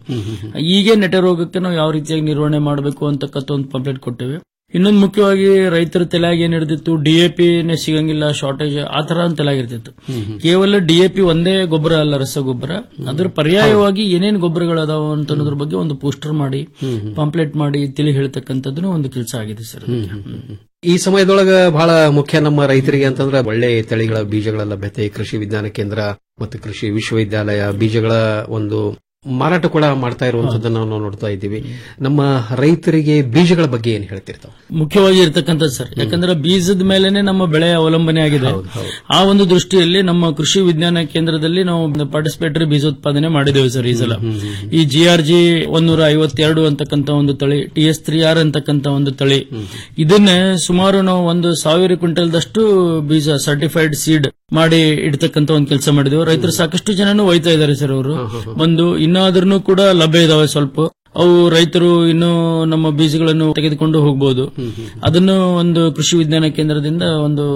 ಈಗ ನೆಟೆ ರೋಗಕ್ಕೆ ನಾವು ಯಾವ ರೀತಿಯಾಗಿ ನಿರ್ವಹಣೆ ಮಾಡಬೇಕು ಅಂತಕ್ಕಂಥ ಒಂದು ಪಾಂಪ್ಲೆಟ್ ಕೊಟ್ಟೇವೆ ಇನ್ನೊಂದು ಮುಖ್ಯವಾಗಿ ರೈತರ ತಲೆಯಾಗಿ ಏನ್ ಹಿಡಿದಿತ್ತು ಡಿಎಪಿ ನೇ ಸಿಗಂಗಿಲ್ಲ ಶಾರ್ಟೇಜ್ ಆ ತರ ಅಂತ ತಲೆಯಾಗಿರ್ತಿತ್ತು ಕೇವಲ ಡಿಎಪಿ ಒಂದೇ ಗೊಬ್ಬರ ಅಲ್ಲ ರಸಗೊಬ್ಬರ ಅದ್ರ ಪರ್ಯಾಯವಾಗಿ ಏನೇನ್ ಗೊಬ್ಬರಗಳದಾವ ಅಂತ ಅನ್ನೋದ್ರ ಬಗ್ಗೆ ಒಂದು ಪೋಸ್ಟರ್ ಮಾಡಿ ಪಾಂಪ್ಲೆಟ್ ಮಾಡಿ ತಿಳಿ ಹೇಳ್ತಕ್ಕಂಥದ್ದು ಒಂದು ಕೆಲಸ ಆಗಿದೆ ಸರ್ ಅದಕ್ಕೆ. ಈ ಸಮಯದೊಳಗ ಬಹಳ ಮುಖ್ಯ ನಮ್ಮ ರೈತರಿಗೆ ಅಂತಂದ್ರೆ ಒಳ್ಳೆ ತಳಿಗಳ ಬೀಜಗಳ ಲಭ್ಯತೆ ಕೃಷಿ ವಿಜ್ಞಾನ ಕೇಂದ್ರ ಮತ್ತು ಕೃಷಿ ವಿಶ್ವವಿದ್ಯಾಲಯ ಬೀಜಗಳ ಒಂದು ಮಾರಾಟ ಕೂಡ ಮಾಡ್ತಾ ಇರುವಂತದ್ದನ್ನ ನಾವು ನೋಡ್ತಾ ಇದ್ದೀವಿ ನಮ್ಮ ರೈತರಿಗೆ ಬೀಜಗಳ ಬಗ್ಗೆ ಏನ್ ಹೇಳ್ತಿರ್ತಾವ ಮುಖ್ಯವಾಗಿ ಇರ್ತಕ್ಕಂಥದ್ದು ಸರ್ ಯಾಕಂದ್ರೆ ಬೀಜದ ಮೇಲೆನೆ ನಮ್ಮ ಬೆಳೆ ಅವಲಂಬನೆ ಆಗಿದೆ ಆ ಒಂದು ದೃಷ್ಟಿಯಲ್ಲಿ ನಮ್ಮ ಕೃಷಿ ವಿಜ್ಞಾನ ಕೇಂದ್ರದಲ್ಲಿ ನಾವು ಪಾರ್ಟಿಸಿಪೇಟರಿ ಬೀಜೋತ್ಪಾದನೆ ಮಾಡಿದ್ದೇವೆ ಸರ್ ಈ ಸಲ ಈ ಜಿ ಆರ್ ಜಿ ಒಂದೂರ ಐವತ್ತೆರಡು ಅಂತಕ್ಕಂಥ ಒಂದು ತಳಿ ಟಿ ಎಸ್ ತ್ರೀ ಆರ್ ಅಂತಕ್ಕಂಥ ಒಂದು ತಳಿ ಇದನ್ನೇ ಸುಮಾರು ನಾವು ಒಂದು ಸಾವಿರ ಕ್ವಿಂಟಲ್ದಷ್ಟು ಬೀಜ ಸರ್ಟಿಫೈಡ್ ಸೀಡ್ ಮಾಡಿ ಇಡ್ತಕ್ಕಂಥ ಒಂದು ಕೆಲಸ ಮಾಡಿದೆವು ರೈತರು ಸಾಕಷ್ಟು ಜನನು ಒಯ್ತಾ ಇದ್ದಾರೆ ಸರ್ ಅವರು ಬಂದು ಇನ್ನಾದ್ರೂ ಕೂಡ ಲಭ್ಯ ಇದಾವೆ ಸ್ವಲ್ಪ ಅವು ರೈತರು ಇನ್ನು ನಮ್ಮ ಬೀಜಗಳನ್ನು ತೆಗೆದುಕೊಂಡು ಹೋಗಬಹುದು ಅದನ್ನು ಒಂದು ಕೃಷಿ ವಿಜ್ಞಾನ ಕೇಂದ್ರದಿಂದ ಒಂದು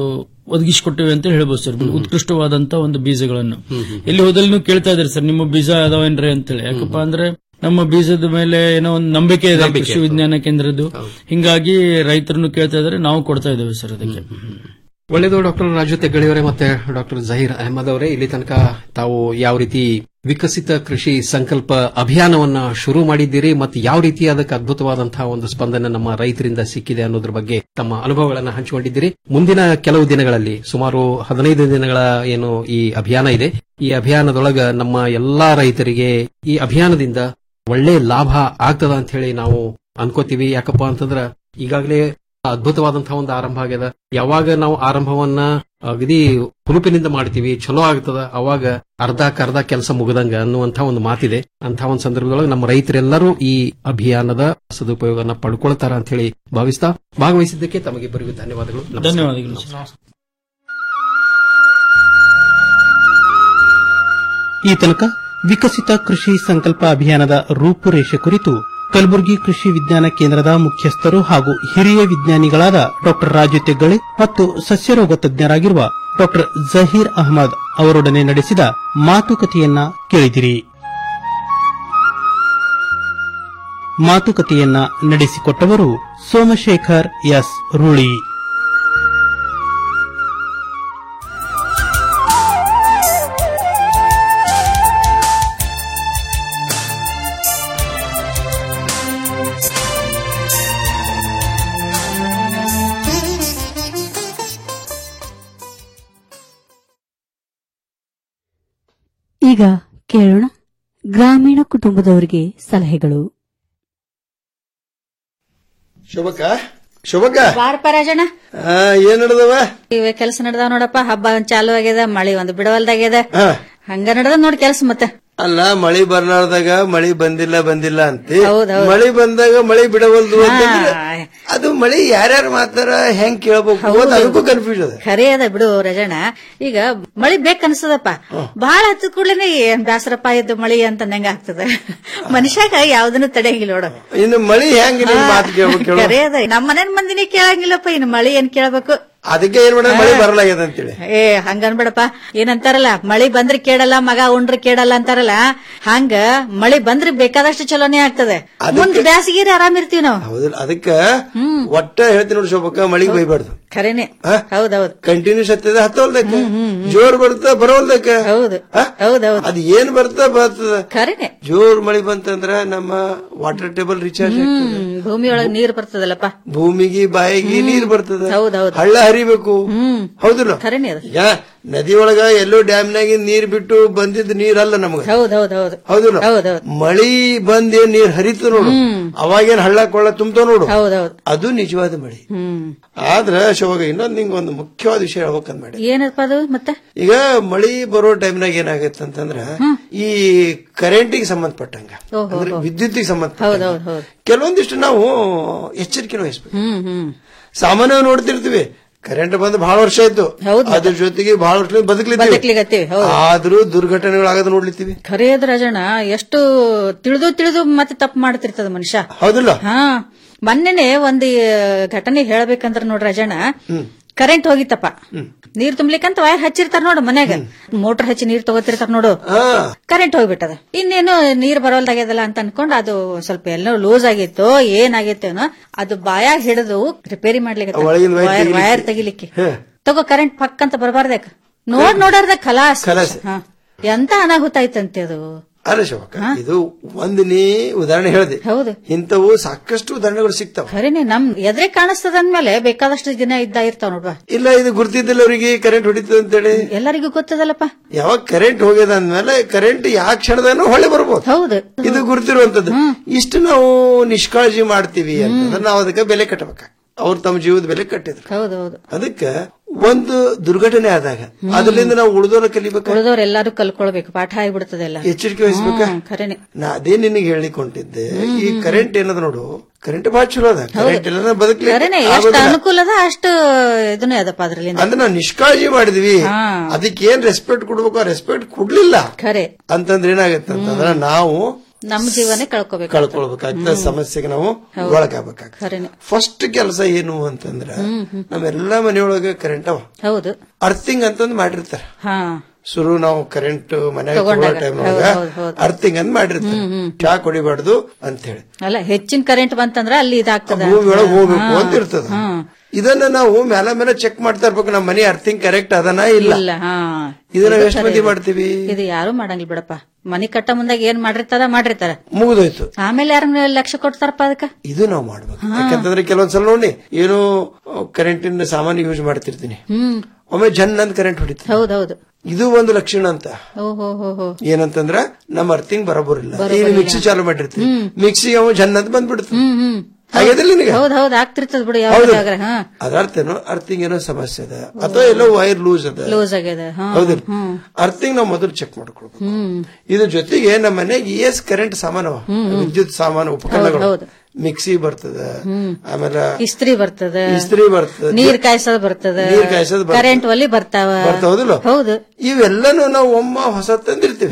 ಒದಗಿಸಿಕೊಟ್ಟಿವೆ ಅಂತ ಹೇಳ್ಬೋದು ಸರ್ ಉತ್ಕೃಷ್ಟವಾದಂತ ಒಂದು ಬೀಜಗಳನ್ನು ಎಲ್ಲಿ ಹೋದಲ್ಲೂ ಕೇಳ್ತಾ ಇದಾರೆ ಸರ್ ನಿಮ್ಮ ಬೀಜ ಅದಾವೇನ್ರಿ ಅಂತೇಳಿ ಯಾಕಪ್ಪ ಅಂದ್ರೆ ನಮ್ಮ ಬೀಜದ ಮೇಲೆ ಏನೋ ಒಂದು ನಂಬಿಕೆ ಇದೆ ನಂಬಿಕೆ. ಕೃಷಿ ವಿಜ್ಞಾನ ಕೇಂದ್ರದ್ದು ಹಿಂಗಾಗಿ ರೈತರನ್ನು ಕೇಳ್ತಾ ಇದಾರೆ ನಾವು ಕೊಡ್ತಾ ಇದ್ದೇವೆ ಸರ್ ಅದಕ್ಕೆ ಒಳ್ಳೆಯದು ಡಾಕ್ಟರ್ ರಾಜು ತೆಗ್ಗಳಿಯವರೇ ಮತ್ತೆ ಡಾಕ್ಟರ್ ಜಹೀರ್ ಅಹಮದ್ ಅವರೇ ಇಲ್ಲಿ ತನಕ ತಾವು ಯಾವ ರೀತಿ ವಿಕಸಿತ ಕೃಷಿ ಸಂಕಲ್ಪ ಅಭಿಯಾನವನ್ನ ಶುರು ಮಾಡಿದ್ದೀರಿ ಮತ್ತು ಯಾವ ರೀತಿ ಅದಕ್ಕೆ ಅದ್ಭುತವಾದಂತಹ ಒಂದು ಸ್ಪಂದನೆ ನಮ್ಮ ರೈತರಿಂದ ಸಿಕ್ಕಿದೆ ಅನ್ನೋದ್ರ ಬಗ್ಗೆ ತಮ್ಮ ಅನುಭವಗಳನ್ನು ಹಂಚಿಕೊಂಡಿದ್ದೀರಿ ಮುಂದಿನ ಕೆಲವು ದಿನಗಳಲ್ಲಿ ಸುಮಾರು ಹದಿನೈದು ದಿನಗಳ ಏನು ಈ ಅಭಿಯಾನ ಇದೆ ಈ ಅಭಿಯಾನದೊಳಗ ನಮ್ಮ ಎಲ್ಲಾ ರೈತರಿಗೆ ಈ ಅಭಿಯಾನದಿಂದ ಒಳ್ಳೆ ಲಾಭ ಆಗ್ತದ ಅಂತ ಹೇಳಿ ನಾವು ಅನ್ಕೋತೀವಿ ಯಾಕಪ್ಪ ಅಂತಂದ್ರ ಈಗಾಗಲೇ ಅದ್ಭುತವಾದಂತಹ ಒಂದು ಆರಂಭ ಆಗ್ಯದ ಯಾವಾಗ ನಾವು ಆರಂಭವನ್ನ ಅಗದಿ ಹುರುಪಿನಿಂದ ಮಾಡ್ತೀವಿ ಚಲೋ ಆಗ್ತದ ಅವಾಗ ಅರ್ಧಕ್ಕೆ ಅರ್ಧ ಕೆಲಸ ಮುಗದಂಗ ಅನ್ನುವಂತಹ ಒಂದು ಮಾತಿದೆ ಅಂತಹ ಒಂದು ಸಂದರ್ಭದೊಳಗೆ ನಮ್ಮ ರೈತರೆಲ್ಲರೂ ಈ ಅಭಿಯಾನದ ಸದುಪಯೋಗನ ಪಡ್ಕೊಳ್ತಾರ ಅಂತ ಹೇಳಿ ಭಾವಿಸ್ತಾ ಭಾಗವಹಿಸಿದ್ದಕ್ಕೆ ತಮಗಿಬ್ಬರಿಗೂ ಧನ್ಯವಾದಗಳು ನಮಸ್ಕಾರ. ಧನ್ಯವಾದಗಳು ಸರ್. ಈ ತನಕ ವಿಕಸಿತ ಕೃಷಿ ಸಂಕಲ್ಪ ಅಭಿಯಾನದ ರೂಪುರೇಷೆ ಕುರಿತು ಕಲಬುರಗಿ ಕೃಷಿ ವಿಜ್ಞಾನ ಕೇಂದ್ರದ ಮುಖ್ಯಸ್ಥರು ಹಾಗೂ ಹಿರಿಯ ವಿಜ್ಞಾನಿಗಳಾದ ಡಾ ರಾಜು ತೆಗ್ಗಳಿ ಮತ್ತು ಸಸ್ಯರೋಗ ತಜ್ಞರಾಗಿರುವ ಡಾ ಜಹೀರ್ ಅಹಮದ್ ಅವರೊಡನೆ ನಡೆಸಿದ ಮಾತುಕತೆಯನ್ನ ಕೇಳಿದಿರಿ ಮಾತುಕತೆಯನ್ನ ನಡೆಸಿಕೊಟ್ಟವರು ಸೋಮಶೇಖರ್ ಎಸ್ ರೂಳಿ ಈಗ ಕೇಳೋಣ ಗ್ರಾಮೀಣ ಕುಟುಂಬದವರಿಗೆ ಸಲಹೆಗಳು ಶುಭಕ್ಕ ಶುಭಕ್ಕ ಬಾರಪ್ಪ ರಾಜಣ್ಣ ಆ, ಏನ್ ನಡೆದವ ಇವ ಕೆಲಸ ನಡ್ದಾವ ನೋಡಪ್ಪ ಹಬ್ಬ ಒಂದ್ ಚಾಲು ಆಗ್ಯದ ಮಳಿ ಒಂದು ಬಿಡವಲ್ದಾಗ್ಯದ ಹಂಗ ನಡ್ದ ನೋಡಿ ಕೆಲಸ ಮತ್ತೆ ಅಲ್ಲ ಮಳಿ ಬರ್ಲಾರ್ದಾಗ ಮಳಿ ಬಂದಿಲ್ಲ ಬಂದಿಲ್ಲ ಅಂತಿ ಹೌದ್ ಹೌದ್. ಮಳಿ ಬಂದಾಗ ಮಳಿ ಬಿಡವಲ್ದು ಹಾ. ಅಂತಂದ್ರೆ ಅದು ಮಳಿ ಯಾರ್ಯಾರು ಮಾತಾರ ಹೆಂಗ್ ಕೇಳ್ಬೇಕು ಅಂತ ಅದಕ್ಕೂ ಕನ್ಫ್ಯೂಸ್ ಅದ ಖರೆ ಅದ ಬಿಡು ರಜಣ್ಣ ಈಗ ಮಳಿ ಬೇಕ್ ಅನ್ಸದಪ್ಪ ಬಾಳ ಹತ್ತದ ಕೂಡ್ಲೇನೆ ಏನ್ ಬ್ಯಾಸರಪ್ಪ ಇದ್ದು ಮಳಿ ಅಂತಂದಂಗ ಆಗ್ತದ ಮನುಷ್ಯಾಗ ಯಾವ್ದನ್ನು ತಡೆಯಂಗಿಲ್ಲ ನೋಡು ಇನ್ನು ಮಳಿ ಹೆಂಗ್ ನಿನ್ ಮಾತು ಕೇಳ್ಬೇಕು ಹೇಳು? ಖರೆ ಅದ ನಮ್ಮ ಮನೇನ್ ಮಂದಿನೇ ಕೇಳಂಗಿಲ್ಲಪ್ಪ ಇನ್ನು ಮಳಿ ಏನ್ ಕೇಳ್ಬೇಕು ಅದಕ್ಕೆ ಏನ್ ಮಾಡೋದು ಮಳಿ ಬರಲಾಗ್ಯದ ಅಂತೇಳಿ ಏ ಹಂಗನ್ಬೇಡಪ್ಪ ಏನಂತಾರಲ್ಲ ಮಳಿ ಬಂದ್ರೆ ಕೇಳಲ್ಲ ಮಗ ಉಂಡ್ರೆ ಕೇಳಲ್ಲ ಅಂತಾರಲ್ಲ ಹಂಗ ಮಳಿ ಬಂದ್ರೆ ಬೇಕಾದಷ್ಟು ಚಲೋನೇ ಆಗ್ತದೆ ಮುಂದ್ ಬ್ಯಾಸಿಗೀರಿ ಆರಾಮ್ ಇರ್ತೀವಿ ನಾವು ಹೌದಿಲ್ಲ ಅದಕ್ಕ ಒಟ್ಟ ಹೇಳ್ತೀನಿ ನೋಡಿ ಶೋಭಕ್ಕ ಮಳಿಗ್ ಬೈಬಾರ್ದು ಖರೇನೆ ಹೌದೌದು ಕಂಟಿನ್ಯೂಸ್ ಹತ್ತದ ಹತ್ತವಲ್ದಕ್ಕ ಜೋರ್ ಬರ್ತಾ ಬರೋಲ್ದಕ್ಕ ಹೌದು ಹೌದೌದು ಅದ್ ಏನ್ ಬರ್ತಾ ಬರ್ತದ ಖರೇನೆ ಜೋರ್ ಮಳಿ ಬಂತಂದ್ರ ನಮ್ಮ ವಾಟರ್ ಟೇಬಲ್ ರಿಚಾರ್ಜ್ ಆಗ್ತದ ಹ್ಮ್ ಭೂಮಿಯೊಳಗ್ ನೀರ್ ಬರ್ತದಲ್ಲಪ್ಪ ಭೂಮಿಗೆ ಬಾಯಿಗೆ ನೀರ್ ಬರ್ತದ ಹೌದೌದು ಹಳ್ಳ ಹರಿಬೇಕು ಹೌದಿಲ್ಲ ಖರೇನೆ ಅದು ಈಗ ನದಿ ಒಳಗ ಎಲ್ಲೋ ಡ್ಯಾಮ್ನಾಗ ನೀರ್ ಬಿಟ್ಟು ಬಂದಿದ್ ನೀರ್ ಅಲ್ಲ ನಮಗ ಹೌದೌದೌದು ಹೌದಿಲ್ಲ ಹೌದೌದು ಮಳಿ ಬಂದ್ ಏನ್ ನೀರ್ ಹರಿತು ನೋಡು ಅವಾಗೇನ್ ಹಳ್ಳ ಕೊಳ್ಳ ತುಂಬ್ತಾವ ನೋಡು ಹೌದೌದು ಅದು ನಿಜವಾದ ಮಳಿ ಹ್ಮ್ ಆದ್ರ ಶೋಭಗ ಇನ್ನೊಂದ್ ನಿಂಗೆ ಒಂದು ಮುಖ್ಯವಾದ ವಿಷಯ ಹೇಳ್ಬೇಕಂದ್ ಮಾಡಿ ಏನಪ್ಪ ಅದು ಮತ್ತೆ ಈಗ ಮಳಿ ಬರೋ ಟೈಮ್ನಾಗ ಏನಾಗತ್ತೆ ಅಂತಂದ್ರ ಈ ಕರೆಂಟಿಗೆ ಸಂಬಂಧಪಟ್ಟಂಗ ಓಹೋ ಅಂದ್ರೆ ವಿದ್ಯುತ್ತಿಗೆ ಸಂಬಂಧಪಟ್ಟ ಹೌದೌದು ಹೌದು ಕೆಲವೊಂದಿಷ್ಟು ನಾವು ಎಚ್ಚರಿಕೆ ವಹಿಸ್ಬೇಕು ಹ್ಮ್ ಹ್ಮ್ ಸಾಮಾನ್ಯವಾಗಿ ನೋಡ್ತಿರ್ತೀವಿ ಕರೆಂಟ್ ಬಂದು ಬಹಳ ವರ್ಷ ಆಯ್ತು ಅದ್ರ ಜೊತೆಗೆ ಬಹಳ ವರ್ಷ ಬದುಕಲಿದ್ದೀವಿ ಬದುಕ್ಲಿಗತ್ತೀವಿ ಹೌದು ಆದ್ರೂ ದುರ್ಘಟನೆಗಳಾಗದ ನೋಡ್ಲಿತ್ತೀವಿ ಖರೆ ಅದ ರಾಜಣ್ಣ ಎಷ್ಟು ತಿಳಿದು ತಿಳಿದು ಮತ್ತೆ ತಪ್ಪು ಮಾಡ್ತಿರ್ತದ ಮನುಷ್ಯ ಹೌದಿಲ್ಲ ಹಾ ಮೊನ್ನೆನೆ ಒಂದು ಘಟನೆ ಹೇಳ್ಬೇಕಂದ್ರ ನೋಡ್ರಿ ರಾಜಣ್ಣ ಕರೆಂಟ್ ಹೋಗಿತ್ತಪ್ಪ ನೀರ್ ತುಂಬ್ಲಿಕ್ಕಂತ ವೈರ್ ಹಚ್ಚಿರ್ತಾರ ನೋಡು ಮನ್ಯಾಗ ಮೋಟರ್ ಹಚ್ಚಿ ನೀರ್ ತಗೋತಿರ್ತಾರ ನೋಡು ಕರೆಂಟ್ ಹೋಗ್ಬಿಟ್ಟದ ಇನ್ನೇನು ನೀರ್ ಬರೋಲ್ದಾಗ್ಯದಲ್ಲ ಅಂತ ಅನ್ಕೊಂಡ್ ಅದು ಸ್ವಲ್ಪ ಎಲ್ಲೋ ಲೂಸ್ ಆಗಿತ್ತು ಏನಾಗಿತ್ತೇನೋ ಅದು ಬಾಯಾಗ ಹಿಡಿದು ರಿಪೇರಿ ಮಾಡ್ಲಿಕ್ಕೆ ಒಳಗಿಂದ wire ವೈರ್ ತೆಗಿಲಿಕ್ಕೆ. ವೈರ್ ತೆಗಿಲಿಕ್ಕೆ ತಗೋ ಕರೆಂಟ್ ಪಕ್ ಅಂತ ಬರಬಾರ್ದಕ್ ನೋಡ್ ನೋಡಾರ್ದ ಖಲಾಸ್ ಖಲಾಸ್. ಹಾ. ಎಂತ ಅನಾಹುತ ಆಯ್ತಂತೆ ಅದು ಅಲ್ಲ ಶೋಭಕ್ಕ ಇದು ಒಂದ್ ನೀ ಉದಾಹರಣೆ ಹೇಳಿದೆ ಹೌದು ಇಂಥವು ಸಾಕಷ್ಟು ಉದಾಹರಣೆಗಳು ಸಿಗ್ತಾವ ಖರೇನೆ ನಮ್ ಎದ್ರೆ ಕಾಣಿಸ್ತದ ಅಂದ್ಮೇಲೆ ಬೇಕಾದಷ್ಟು ದಿನ ಇದ್ದ ಇರ್ತಾವ ನೋಡ್ವಾ ಇಲ್ಲ ಇದು ಗುರ್ತಿದ್ದಿಲ್ಲ ಅವರಿಗೆ ಕರೆಂಟ್ ಹೊಡಿತದ ಅಂತೇಳಿ ಎಲ್ಲರಿಗೂ ಗೊತ್ತದಲ್ಲಪ್ಪ ಯಾವಾಗ ಕರೆಂಟ್ ಹೋಗ್ಯದ ಅಂದ್ಮೇಲೆ ಕರೆಂಟ್ ಯಾವ ಕ್ಷಣದಲ್ಲೂ ಹೊಳೆ ಬರ್ಬೋದು ಹೌದು ಇದು ಗುರ್ತಿರುವಂತದ್ದು ಇಷ್ಟು ನಾವು ನಿಷ್ಕಾಳಜಿ ಮಾಡ್ತೀವಿ ಅಂತಂದ್ರೆ ನಾವು ಅದಕ್ಕೆ ಬೆಲೆ ಕಟ್ಟಬೇಕ ಅವ್ರು ತಮ್ಮ ಜೀವದ ಬೆಲೆ ಕಟ್ಟಿದ್ರು ಹೌದೌದು ಅದಕ್ಕೆ ಒಂದು ದುರ್ಘಟನೆ ಆದಾಗ ಅದರಿಂದ ನಾವು ಉಳಿದೋರ ಕಲಿಬೇಕು ಉಳಿದವ್ರು ಎಲ್ಲಾರು ಕಲ್ಕೊಳ್ಬೇಕು ಪಾಠ ಆಗಿಬಿಡ್ತದೆಲ್ಲ ಎಚ್ಚರಿಕೆ ವಹಿಸ್ಬೇಕಾ ಹ್ಮ್, ಖರೇನೆ ನಾ ಅದೇ ನಿನಗೆ ಹೇಳಿಕೊಂಡಿದ್ದೆ ಈ ಕರೆಂಟ್ ಏನದ ನೋಡು ಕರೆಂಟ್ ಬಹಳ ಚಲೋ ಅದ ಕರೆಂಟ್ ಎಲ್ಲ ಖರೇನೆ ಬದುಕಲಿಕ್ಕೆ ಎಷ್ಟು ಆಗೋದಿಲ್ಲ. ಅನುಕೂಲ ಅದ ಅಷ್ಟು ಇದನ್ನೇ ಅದಪ್ಪ ಅದ್ರಲ್ಲಿಂದ ಅಂದ್ರೆ ನಾವು ನಿಷ್ಕಾಳಜಿ ಮಾಡಿದ್ವಿ ಹಾ. ಅದಕ್ಕೆ ಏನ್ ರೆಸ್ಪೆಕ್ಟ್ ಕೊಡ್ಬೇಕು ಆ ರೆಸ್ಪೆಕ್ಟ್ ಕೊಡ್ಲಿಲ್ಲ ಖರೆ ಅಂತಂದ್ರೆ ಏನಾಗತ್ತೆ ಅಂತಂದ್ರೆ ನಾವು ನಮ್ ಜೀವನೇ ಕಳ್ಕೋಬೇಕು ಕಳ್ಕೊಳ್ಬೇಕಾಗ್ತದೆ ಸಮಸ್ಯೆಗೆ ನಾವು ಹೌದು. ಒಳಗಾಗಬೇಕಾಗ್ತದೆ ಖರೇನೆ ಫಸ್ಟ್ ಕೆಲಸ ಏನು ಅಂತಂದ್ರ ನಮ್ಮೆಲ್ಲಾ ಮನೆಯೊಳಗ ಕರೆಂಟ್ ಅವ ಹೌದು ಅರ್ಥಿಂಗ್ ಅಂತಂದ್ ಮಾಡಿರ್ತಾರ ಹಾ ಶುರು ನಾವು ಕರೆಂಟ್ ಮನೆ ತಗೊಂಡಾಗ. ಟೈಮ್ ಹೌದು, ಹೌದು, ಹೌದು. ಅರ್ಥಿಂಗ್ ಅಂತ ಮಾಡಿರ್ತಾರೆ ಶಾಕ್ ಹೊಡಿಬಾರ್ದು ಅಂತ ಹೇಳಿ ಅಲ್ಲ ಹೆಚ್ಚಿನ ಕರೆಂಟ್ ಬಂತಂದ್ರ ಅಲ್ಲಿ ಇದಾಗ್ತದ ಭೂಮಿ ಒಳಗೆ ಹೋಗ್ಬೇಕು ಅಂತ ಇರ್ತದ ಇದನ್ನ ನಾವು ಮೇಲೆ ಮೇಲೆ ಚೆಕ್ ಮಾಡ್ತಾ ಇರ್ಬೇಕು ನಮ್ಮ ಮನೆ ಅರ್ಥಿಂಗ್ ಕರೆಕ್ಟ್ ಅದನ ಇಲ್ಲ ಇಲ್ಲ ಹಾ ಇದನ್ನ ಇದು ಎಷ್ಟು ಖರೆ ಮಂದಿ ಇದೆ. ಮಾಡ್ತೀವಿ ಇದು ಯಾರು ಮಾಡಂಗಿಲ್ಲ ಬಿಡಪ್ಪ ಮನಿ ಕಟ್ಟ ಮುಂದಾಗ ಏನ್ ಮಾಡಿರ್ತಾರ ಮಾಡಿರ್ತಾರ ಮುಗಿದೋಯ್ತು ಆಮೇಲೆ ಯಾರ ಲಕ್ಷ ಕೊಡ್ತಾರಪ್ಪ ಅದಕ್ಕ ಇದು ನಾವು ಮಾಡ್ಬೇಕು ಯಾಕಂತಂದ್ರೆ ಕೆಲವೊಂದ್ಸಲ ನೋಡಿ ಏನು ಕರೆಂಟಿನ ಸಾಮಾನು ಯೂಸ್ ಮಾಡ್ತಿರ್ತೀನಿ ಹ್ಮ್ ಒಮ್ಮೆ ಜನ್ ಅಂತ ಕರೆಂಟ್ ಹೊಡಿತೀನಿ ಹೌದೌದು ಇದು ಒಂದು ಲಕ್ಷಣ ಅಂತ ಓಹೋ ಹೋ ಹೋ ಏನಂತಂದ್ರ ನಮ್ಮ ಅರ್ಥಿಂಗ್ ಬರೋಬರಿಲ್ಲ ಬರೋಬ್ಬರಿ ಈಗ ಇಲ್ಲ. ಮಿಕ್ಸಿ ಚಾಲು ಮಾಡಿರ್ತೀವಿ ಮಿಕ್ಸಿ ಅವ ಜನ್ ಅಂತ ಬಂದ್ಬಿಡ್ತು ಹ್ಮ್ ಹ್ಮ್ ಹಾಗಾದಿಲ್ಲ ನಿನಗೆ ಹೌದ್ ಹೌದ್ ಆಗ್ತಿರ್ತದ ಬಿಡು ಹೌದು. ಯಾವಾಗ ಹಾ ಅದರ್ಥೇನೋ ಅರ್ಥಿಂಗ್ ಏನೋ ಸಮಸ್ಯೆ ಅದ ಅಥವಾ ಎಲ್ಲೋ ವೈರ್ ಲೂಸ್ ಅದ ಲೂಸ್ ಆಗ್ಯದ ಹಾ ಹೌದಿಲ್ಲ ಹ್ಮ್ ಅರ್ಥಿಂಗ್ ನಾವು ಮೊದಲು ಚೆಕ್ ಮಾಡ್ಕೊಳ್ಬೇಕು ಹ್ಮ್ ಇದ್ರ ಜೊತೆಗೆ ನಮ್ಮ ಮನೆಗೆ ಎಸ್ ಕರೆಂಟ್ ಸಾಮಾನು ಅವ. ವಿದ್ಯುತ್ ಸಾಮಾನು ಉಪಕರಣಗಳು ಹೌದು. ಮಿಕ್ಸಿ ಬರ್ತದ ಆಮೇಲೆ ಇಸ್ತ್ರಿ ಬರ್ತದ ಇಸ್ತ್ರಿ ಬರ್ತದ ನೀರ್ ಕಾಯ್ಸೋದ್ ಬರ್ತದ ನೀರ್ ಕಾಯ್ಸೋದ್ ಬರ್ತದ. ಕರೆಂಟ್ ಒಲಿ ಬರ್ತಾವ ಬರ್ತಾವದಿಲ್ಲ ಹೌದು ಇವೆಲ್ಲನೂ ನಾವು ಒಮ್ಮ ಹೊಸ ತಂದಿರ್ತೀವಿ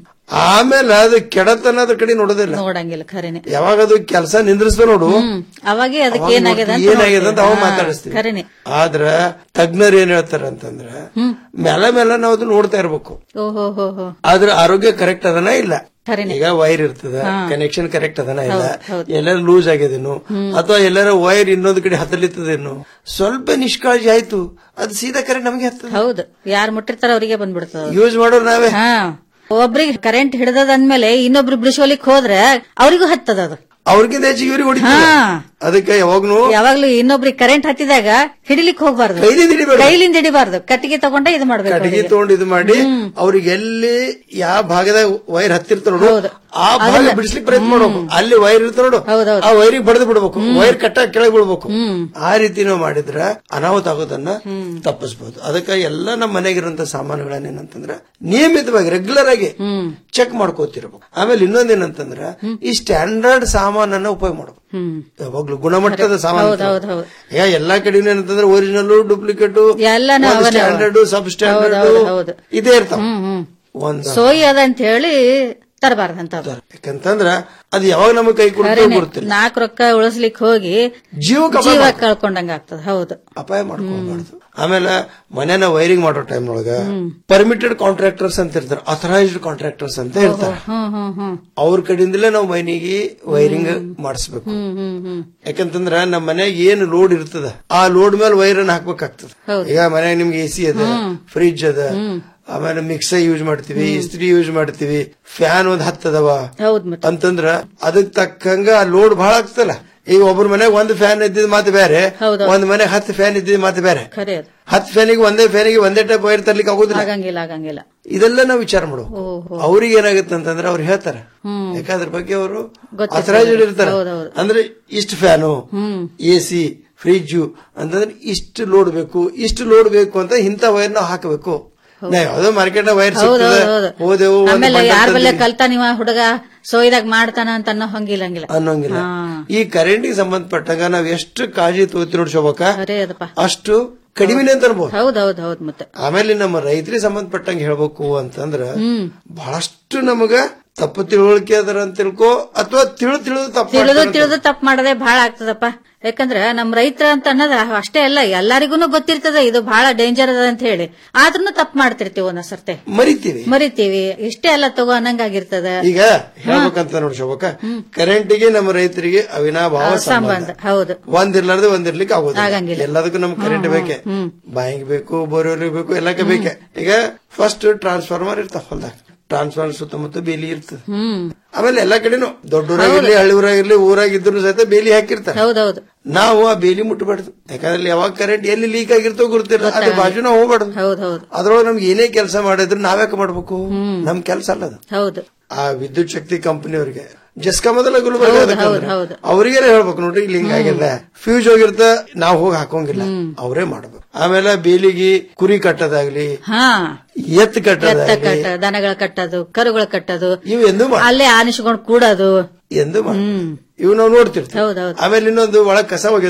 ಆಮೇಲೆ ಅದು ಕೆಡತನ ಅದ್ರ ಕಡೆ ನೋಡೋದಿಲ್ಲ ನೋಡಂಗಿಲ್ಲ ಖರೇನೆ ಯಾವಾಗ ಅದು ಕೆಲಸ ನಿಂದ್ರಿಸ್ದ ನೋಡು ಅವಾಗೆ ಅದಕ್ಕೆ ಅವಾಗ ಏನಾಗ್ಯದ ಅಂತ ನೋಡ್ತೀವಿ, ಏನಾಗ್ಯದ ಅಂತ ಅವಾಗ ನೋಡ್ತೀವಿ. ಹಾ, ಮಾತಾಡಿಸ್ತೀವಿ ಖರೇನೆ ಆದ್ರ ತಜ್ಞರು ಏನ್ ಹೇಳ್ತಾರ ಅಂತಂದ್ರ ಮೇಲೆ ಮೇಲೆ ನಾವು ಅದು ನೋಡ್ತಾ ಇರ್ಬೇಕು ಓಹೋ ಹೋ ಹೋ ಆದ್ರ ಆರೋಗ್ಯ ಕರೆಕ್ಟ್ ಅದನ ಇಲ್ಲ ಖರೇನೆ ಈಗ ವೈರ್ ಇರ್ತದ ಹಾ. ಕನೆಕ್ಷನ್ ಕರೆಕ್ಟ್ ಅದನ ಇಲ್ಲ ಹೌದ್, ಹೌದ್. ಎಲ್ಲಾರು ಲೂಸ್ ಆಗ್ಯದೇನು ಅಥವಾ ಎಲ್ಲಾರ ವೈರ್ ಇನ್ನೊಂದು ಕಡೆ ಹತ್ತಲಿತ್ತದೇನು ಸ್ವಲ್ಪ ನಿಷ್ಕಾಳಜಿ ಆಯ್ತು ಅದು ಸೀದಾ ಕರೆಂಟ್ ನಮಗೆ ಹತ್ತದ ಹೌದು ಯಾರು ಮುಟ್ಟಿರ್ತಾರ ಅವರಿಗೆ ಬಂದ್ಬಿಡ್ತದ ಯೂಸ್ ಮಾಡೋರು ನಾವೇ ಹಾ ಒಬ್ರಿಗೆ ಕರೆಂಟ್ ಹಿಡ್ದದ ಅಂದ್ಮೇಲೆ ಇನ್ನೊಬ್ರು ಬಿಡಿಸೋಲಿಕ್ ಹೋದ್ರೆ ಅವರಿಗೂ ಹತ್ತದ ಅದು ಅವ್ರಿಗಿಂತ ಹೆಚ್ಚಿಗೆ ಇವ್ರಿಗೆ ಹೊಡಿತದ ಹಾ. ಅದಕ್ಕೆ ಯಾವಾಗ್ನು ಯಾವಾಗ್ಲೂ ಇನ್ನೊಬ್ರಿಗೆ ಕರೆಂಟ್ ಹತ್ತಿದಾಗ ಹಿಡಿಲಿಕ್ ಹೋಗ್ಬಾರ್ದು ಕೈಲಿಂದ ಹಿಡಿಬಾರ್ದು. ಕೈಲಿಂದ ಹಿಡಿಬಾರ್ದು ಕಟ್ಟಿಗೆ ತಗೊಂಡೆ ಇದು ಮಾಡ್ಬೇಕು ಕಟ್ಟಿಗೆ ಅವ್ರಿಗೆ. ತಗೊಂಡು ಇದು ಮಾಡಿ ಅವ್ರಿಗೆ ಎಲ್ಲಿ ಯಾವ ಭಾಗದಾಗ ವೈರ್ ಹತ್ತಿರ್ತಾರ ನೋಡು ಆ ಭಾಗ ಅದನ್ನ- ಬಿಡಿಸ್ಲಿಕ್ಕೆ ಪ್ರಯತ್ನ ಮಾಡ್ಬೇಕು ಅಲ್ಲಿ ವೈರ್ ಇರ್ತಾರ ನೋಡು ಆ ವೈರಿಗೆ ಬಡದು ಬಿಡ್ಬೇಕು ವೈರ್ ಕಟ್ಟ ಕೆಳಗೆ ಬಿಡ್ಬೇಕು ಆ ರೀತಿ ನಾವು ಮಾಡಿದ್ರ ಅನಾಹುತ ಆಗೋದನ್ನ ತಪ್ಪಿಸಬಹುದು ಅದಕ್ಕೆ ಎಲ್ಲ ನಮ್ಮ ಮನೆಗಿರುವಂತ ಸಾಮಾನುಗಳನ್ನೇನಂತಂದ್ರ ನಿಯಮಿತವಾಗಿ ರೆಗ್ಯುಲರ್ ಆಗಿ ಚೆಕ್ ಮಾಡ್ಕೋತಿರ್ಬೇಕು ಆಮೇಲೆ ಇನ್ನೊಂದೇನಂತಂದ್ರ ಈ ಸ್ಟ್ಯಾಂಡರ್ಡ್ ಸಾಮಾನನ್ನ ಉಪಯೋಗ ಮಾಡ್ಬೇಕು ಹ್ಮ್ ಯಾವಾಗ್ಲೂ ಗುಣಮಟ್ಟದ ಸಾಮಾನು ಹೌದ್ ಹೌದ್ ಹೌದ್ ಈಗ ಎಲ್ಲಾ ಕಡೆನೂ ಏನಂತಂದ್ರೆ ಒರಿಜಿನಲ್ ಡೂಪ್ಲಿಕೇಟ್ ಎಲ್ಲಾನು ಅವನೇ ಅವ. ಸ್ಟ್ಯಾಂಡರ್ಡ್ ಸಬ್ ಸ್ಟ್ಯಾಂಡರ್ಡ್ ಹೌದ್ ಹೌದ್ ಹೌದ್. ಇದೇ ಇರ್ತಾವ ಹ್ಮ್ ಹ್ಮ್ ಒಂದ್ ಸೋಯಿ ಅದ ಅಂತ ಹೇಳಿ ತರಬಾರ್ದಂತ ಯಾಕಂತಂದ್ರ ಅದು ಯಾವಾಗ ನಮಗೆ ಕೈ ಕೊಡ್ತೋ ಗೊತ್ತಿಲ್ಲ ನಾಲ್ಕು ರೊಕ್ಕ ಉಳಿಸ್ಲಿಕ್ ಹೋಗಿ ಜೀವಕ್ಕೆ ಅಪಾಯ ಜೀವ ಮಾಡ್ತದೆ. ಕಳ್ಕೊಂಡಂಗ ಆಗ್ತದ ಹೌದು ಅಪಾಯ ಮಾಡ್ಕೊಬಾರ್ದು ಆಮೇಲೆ ಮನೆನ ವೈರಿಂಗ್ ಮಾಡೋ ಟೈಮ್ ಒಳಗ ಪರ್ಮಿಟೆಡ್ ಕಾಂಟ್ರಾಕ್ಟರ್ಸ್ ಅಂತ ಇರ್ತಾರೆ ಅಥರೈಸ್ಡ್ ಕಾಂಟ್ರಾಕ್ಟರ್ಸ್ ಅಂತ ಇರ್ತಾರೆ ಹ್ಮ್ ಹ್ಮ್ ಹ್ಮ್ ಅವ್ರ ಕಡೆಯಿಂದಲೇ ನಾವು ಮನೆಗೆ ವೈರಿಂಗ್ ಮಾಡಿಸ್ಬೇಕು ಹ್ಮ್ ಹ್ಮ್ ಹ್ಮ್ ಯಾಕಂತಂದ್ರ ನಮ್ಮ ಮನೆಗೆ ಏನ್ ಲೋಡ್ ಇರ್ತದ ಆ ಲೋಡ್ ಮೇಲೆ ವೈರ್ ಅನ್ನ ಹಾಕ್ಬೇಕಾಗ್ತದ ಈಗ ಮನೆಗೆ ನಿಮ್ಗೆ ಎ ಸಿ ಅದ ಫ್ರಿಡ್ಜ್ ಅದ ಆಮೇಲೆ ಮಿಕ್ಸರ್ ಯೂಸ್ ಮಾಡ್ತೀವಿ ಇಸ್ತ್ರಿ ಯೂಸ್ ಮಾಡ್ತೀವಿ ಫ್ಯಾನ್ ಒಂದ್ ಹತ್ತದವ ಹೌದ್ ಮತ್ತೆ ಅಂತಂದ್ರ ಅದಕ್ ತಕ್ಕಂಗ ಆ ಲೋಡ್ ಬಹಳ ಆಗ್ತದಲ್ಲ ಈಗ ಒಬ್ಬರ ಮನೆಗೆ ಒಂದ್ ಫ್ಯಾನ್ ಇದ್ದಿದ್ ಮಾತು ಬೇರೆ ಒಂದ್ ಮನೆಗೆ ಹತ್ತು ಫ್ಯಾನ್ ಇದ್ದಿದ್ ಮಾತು ಬೇರೆ ಖರೆ ಅದು ಹತ್ತು ಫ್ಯಾನಿಗೆ ಒಂದೇ ಫ್ಯಾನಿಗೆ ಒಂದೇ ಟೈಪ್ ವೈರ್ ತರ್ಲಿಕ್ಕೆ ಆಗುದಿಲ್ಲ ಆಗಂಗಿಲ್ಲ ಆಗಂಗಿಲ್ಲ ಇದೆಲ್ಲ ನಾವು ವಿಚಾರ ಮಾಡುವ ಓಹೋ ಅವ್ರಿಗೆ ಏನಾಗುತ್ತೆ ಅಂತಂದ್ರೆ ಅವ್ರು ಹೇಳ್ತಾರ ಹ್ಮ್ ಯಾಕಂದ್ರ ಬಗ್ಗೆ ಅವರು ಗೊತ್ತಿರ್ತದೆ. ಅಥರೈಸ್ಡ್ ಇರ್ತಾರ ಹೌದೌದು. ಅಂದ್ರೆ ಇಷ್ಟು fan hmm A C fridge ಅಂತಂದ್ರೆ ಇಷ್ಟು ಲೋಡ್ ಬೇಕು ಇಷ್ಟು ಲೋಡ್ ಬೇಕು ಅಂತ ಇಂಥ ವೈರ್ ನಾವು ಹಾಕಬೇಕು ನಾವು ಯಾವ್ದೋ ಮಾರ್ಕೆಟ್ ವೈರ್ ಹೌದ್ ಸಿಗ್ತದೆ ಹೌದ್ ಹೌದ್. ಹೋದೆವು ಒಂದು ಆಮೇಲೆ bundle ಯಾರ ಬಲ್ಲೆ ತಂದ್ವಿ ಕಲ್ತ ನೀವ ಹುಡುಗ ಸೋಯ್ದಾಗ ಮಾಡ್ತಾನ ಅಂತ ಅನ್ನೋ ಹಂಗಿಲ್ಲಂಗಿಲ್ಲ ಅನ್ನೋಂಗಿಲ್ಲ ಹಾ. ಈ ಕರೆಂಟಿಗೆ ಸಂಬಂಧಪಟ್ಟಂಗ ನಾವ್ ಎಷ್ಟು ಕಾಳಜಿ ತಗೋತೀವಿ ನೋಡಿ ಶೋಭಕ್ಕ ಖರೆ ಅದಪ್ಪ ಅಷ್ಟು ಕಡಿಮೆನೆ ಅಂತ ಅನ್ಬೋದು ಹೌದ್ ಹೌದ್ ಹೌದ್ ಮತ್ತೆ ಆಮೇಲೆ ನಮ್ಮ ರೈತರಿಗೆ ಸಂಬಂಧಪಟ್ಟಂಗೆ ಹೇಳ್ಬೇಕು ಅಂತಂದ್ರ ಹ್ಮ್ ಬಹಳಷ್ಟು ನಮಗ ತಪ್ಪು ತಿಳುವಳಿಕೆ ಅದರ ಅಂತ ತಿಳ್ಕೊ ಅಥವಾ ತಿಳು ತಿಳಿದು ತಪ್ಪು ತಿಳಿದು ಮಾಡ್ತಾರಂತ. ತಿಳಿದು ತಪ್ಪು ಮಾಡದೆ ಬಹಳ ಆಗ್ತದಪ್ಪ ಯಾಕಂದ್ರ ನಮ್ ರೈತರ ಅಂತ ಅನ್ನೋದ ಅಷ್ಟೇ ಅಲ್ಲ ಎಲ್ಲರಿಗೂ ಗೊತ್ತಿರ್ತದ ಇದು ಬಹಳ ಡೇಂಜರ್ ಅದ ಅಂತ ಹೇಳಿ ಆದ್ರೂ ತಪ್ಪು ಮಾಡ್ತಿರ್ತೀವಿ ಒಂದೊಂದ್ ಸರ್ತೆ ಮರಿತೀವಿ ಮರಿತೀವಿ ಇಷ್ಟೇ ಎಲ್ಲ ತಗೋ ಅನ್ನಂಗಾಗಿರ್ತದ ಈಗ ಹೇಳ್ಬೇಕಂತ ನೋಡಿ ಶೋಭಕ್ಕ ಕರೆಂಟಿಗೆ ನಮ್ಮ ರೈತರಿಗೆ ಅವಿನಾಭಾವ ಸಂಬಂಧ ಸಂಬಂಧ ಹೌದು ಒಂದಿರ್ಲಾರ್ದೆ ಒಂದಿರ್ಲಿಕ್ಕೆ ಆಗೋದಿಲ್ಲ ಆಗಂಗಿಲ್ಲ. ಎಲ್ಲದಕ್ಕೂ ನಮ್ಗೆ ಕರೆಂಟ್ ಬೇಕೆ ಬಾಯಿಗೆ ಬೇಕು ಬೋರ್ವೆಲ್ ಬೇಕು ಎಲ್ಲಕ್ಕೆ ಬೇಕೆ ಈಗ ಫಸ್ಟ್ ಟ್ರಾನ್ಸ್ಫಾರ್ಮರ್ ಇರ್ತಾವ ಹೊಲ್ದಾಗ ಟ್ರಾನ್ಸ್ಫಾರ್ಮರ್ ಸುತ್ತಮುತ್ತ ಬೇಲಿ ಇರ್ತದೆ ಹ್ಮ್ ಆಮೇಲೆ ಎಲ್ಲಾ ಕಡೆನು ದೊಡ್ಡೂರಾಗಿರ್ಲಿ ಹಳ್ಳಿ ಊರಾಗಿರ್ಲಿ ಊರಾಗಿದ್ರು ಸಹಿತ ಬೇಲಿ ಹಾಕಿರ್ತಾರೆ ಹೌದೌದು ನಾವು ಆ ಬೇಲಿ ಮುಟ್ಟಬಾರ್ದು ಯಾಕಂದ್ರೆ ಅಲ್ಲಿ ಯಾವಾಗ ಕರೆಂಟ್ ಎಲ್ಲಿ ಲೀಕ್ ಆಗಿರ್ತೋ ಗೊತ್ತಿಲ್ಲ ಅದು ಬಾಜುನ ಹೋಗ್ಬಾರ್ದು ಹೌದ್ ಹೌದು ಅದ್ರೊಳಗೆ ನಮ್ಗೆ ಏನೇ ಕೆಲಸ ಮಾಡಿದ್ರು ನಾವ್ಯಾಕೆ ಮಾಡ್ಬೇಕು ನಮ್ ಕೆಲಸ ಅಲ್ಲ ಅದು ಹೌದು ಆ ವಿದ್ಯುತ್ ಶಕ್ತಿ ಕಂಪನಿಯವರಿಗೆ ಜಸ್ಕಾ ಮೊದಲ ಗುಲ್ಬರ್ಗ ಹೌದು, ಅದಕ್ಕೆ ಹೌದು, ಅಂದ್ರೆ. ಹೌದು. ಅವ್ರಿಗೆ ಹೇಳ್ಬೇಕು ನೋಡ್ರಿ ಇಲ್ಲಿ ಹಿಂಗಾಗಿದೆ ಫ್ಯೂಸ್ ಹೋಗಿರ್ತ ನಾವು ಹೋಗಿ ಹಾಕೋಂಗಿಲ್ಲ ಅವರೇ ಮಾಡ್ಬೇಕು ಆಮೇಲೆ ಬೇಲಿಗೆ ಕುರಿ ಕಟ್ಟೋದಾಗ್ಲಿ ಹಾ ಎತ್ತು ಎತ್ತ ಕಟ್ಟೋದಾಗ್ಲಿ ಕಟ್ಟ ದನಗಳ ಕಟ್ಟೋದು ಕರುಗಳ ಕಟ್ಟೋದು ಇವು ಎಂದೂ ಮಾಡ ಅಲ್ಲೇ ಆನಿಸ್ಕೊಂಡ್ ಕೂಡೋದು ಎಂದು ಮಾಡ ಇವು ನಾವು ನೋಡ್ತಿರ್ತೀವಿ ಹೌದೌದು ಆಮೇಲೆ ಇನ್ನೊಂದು ಒಳಗ್ ಕಸ ಒಗೆದು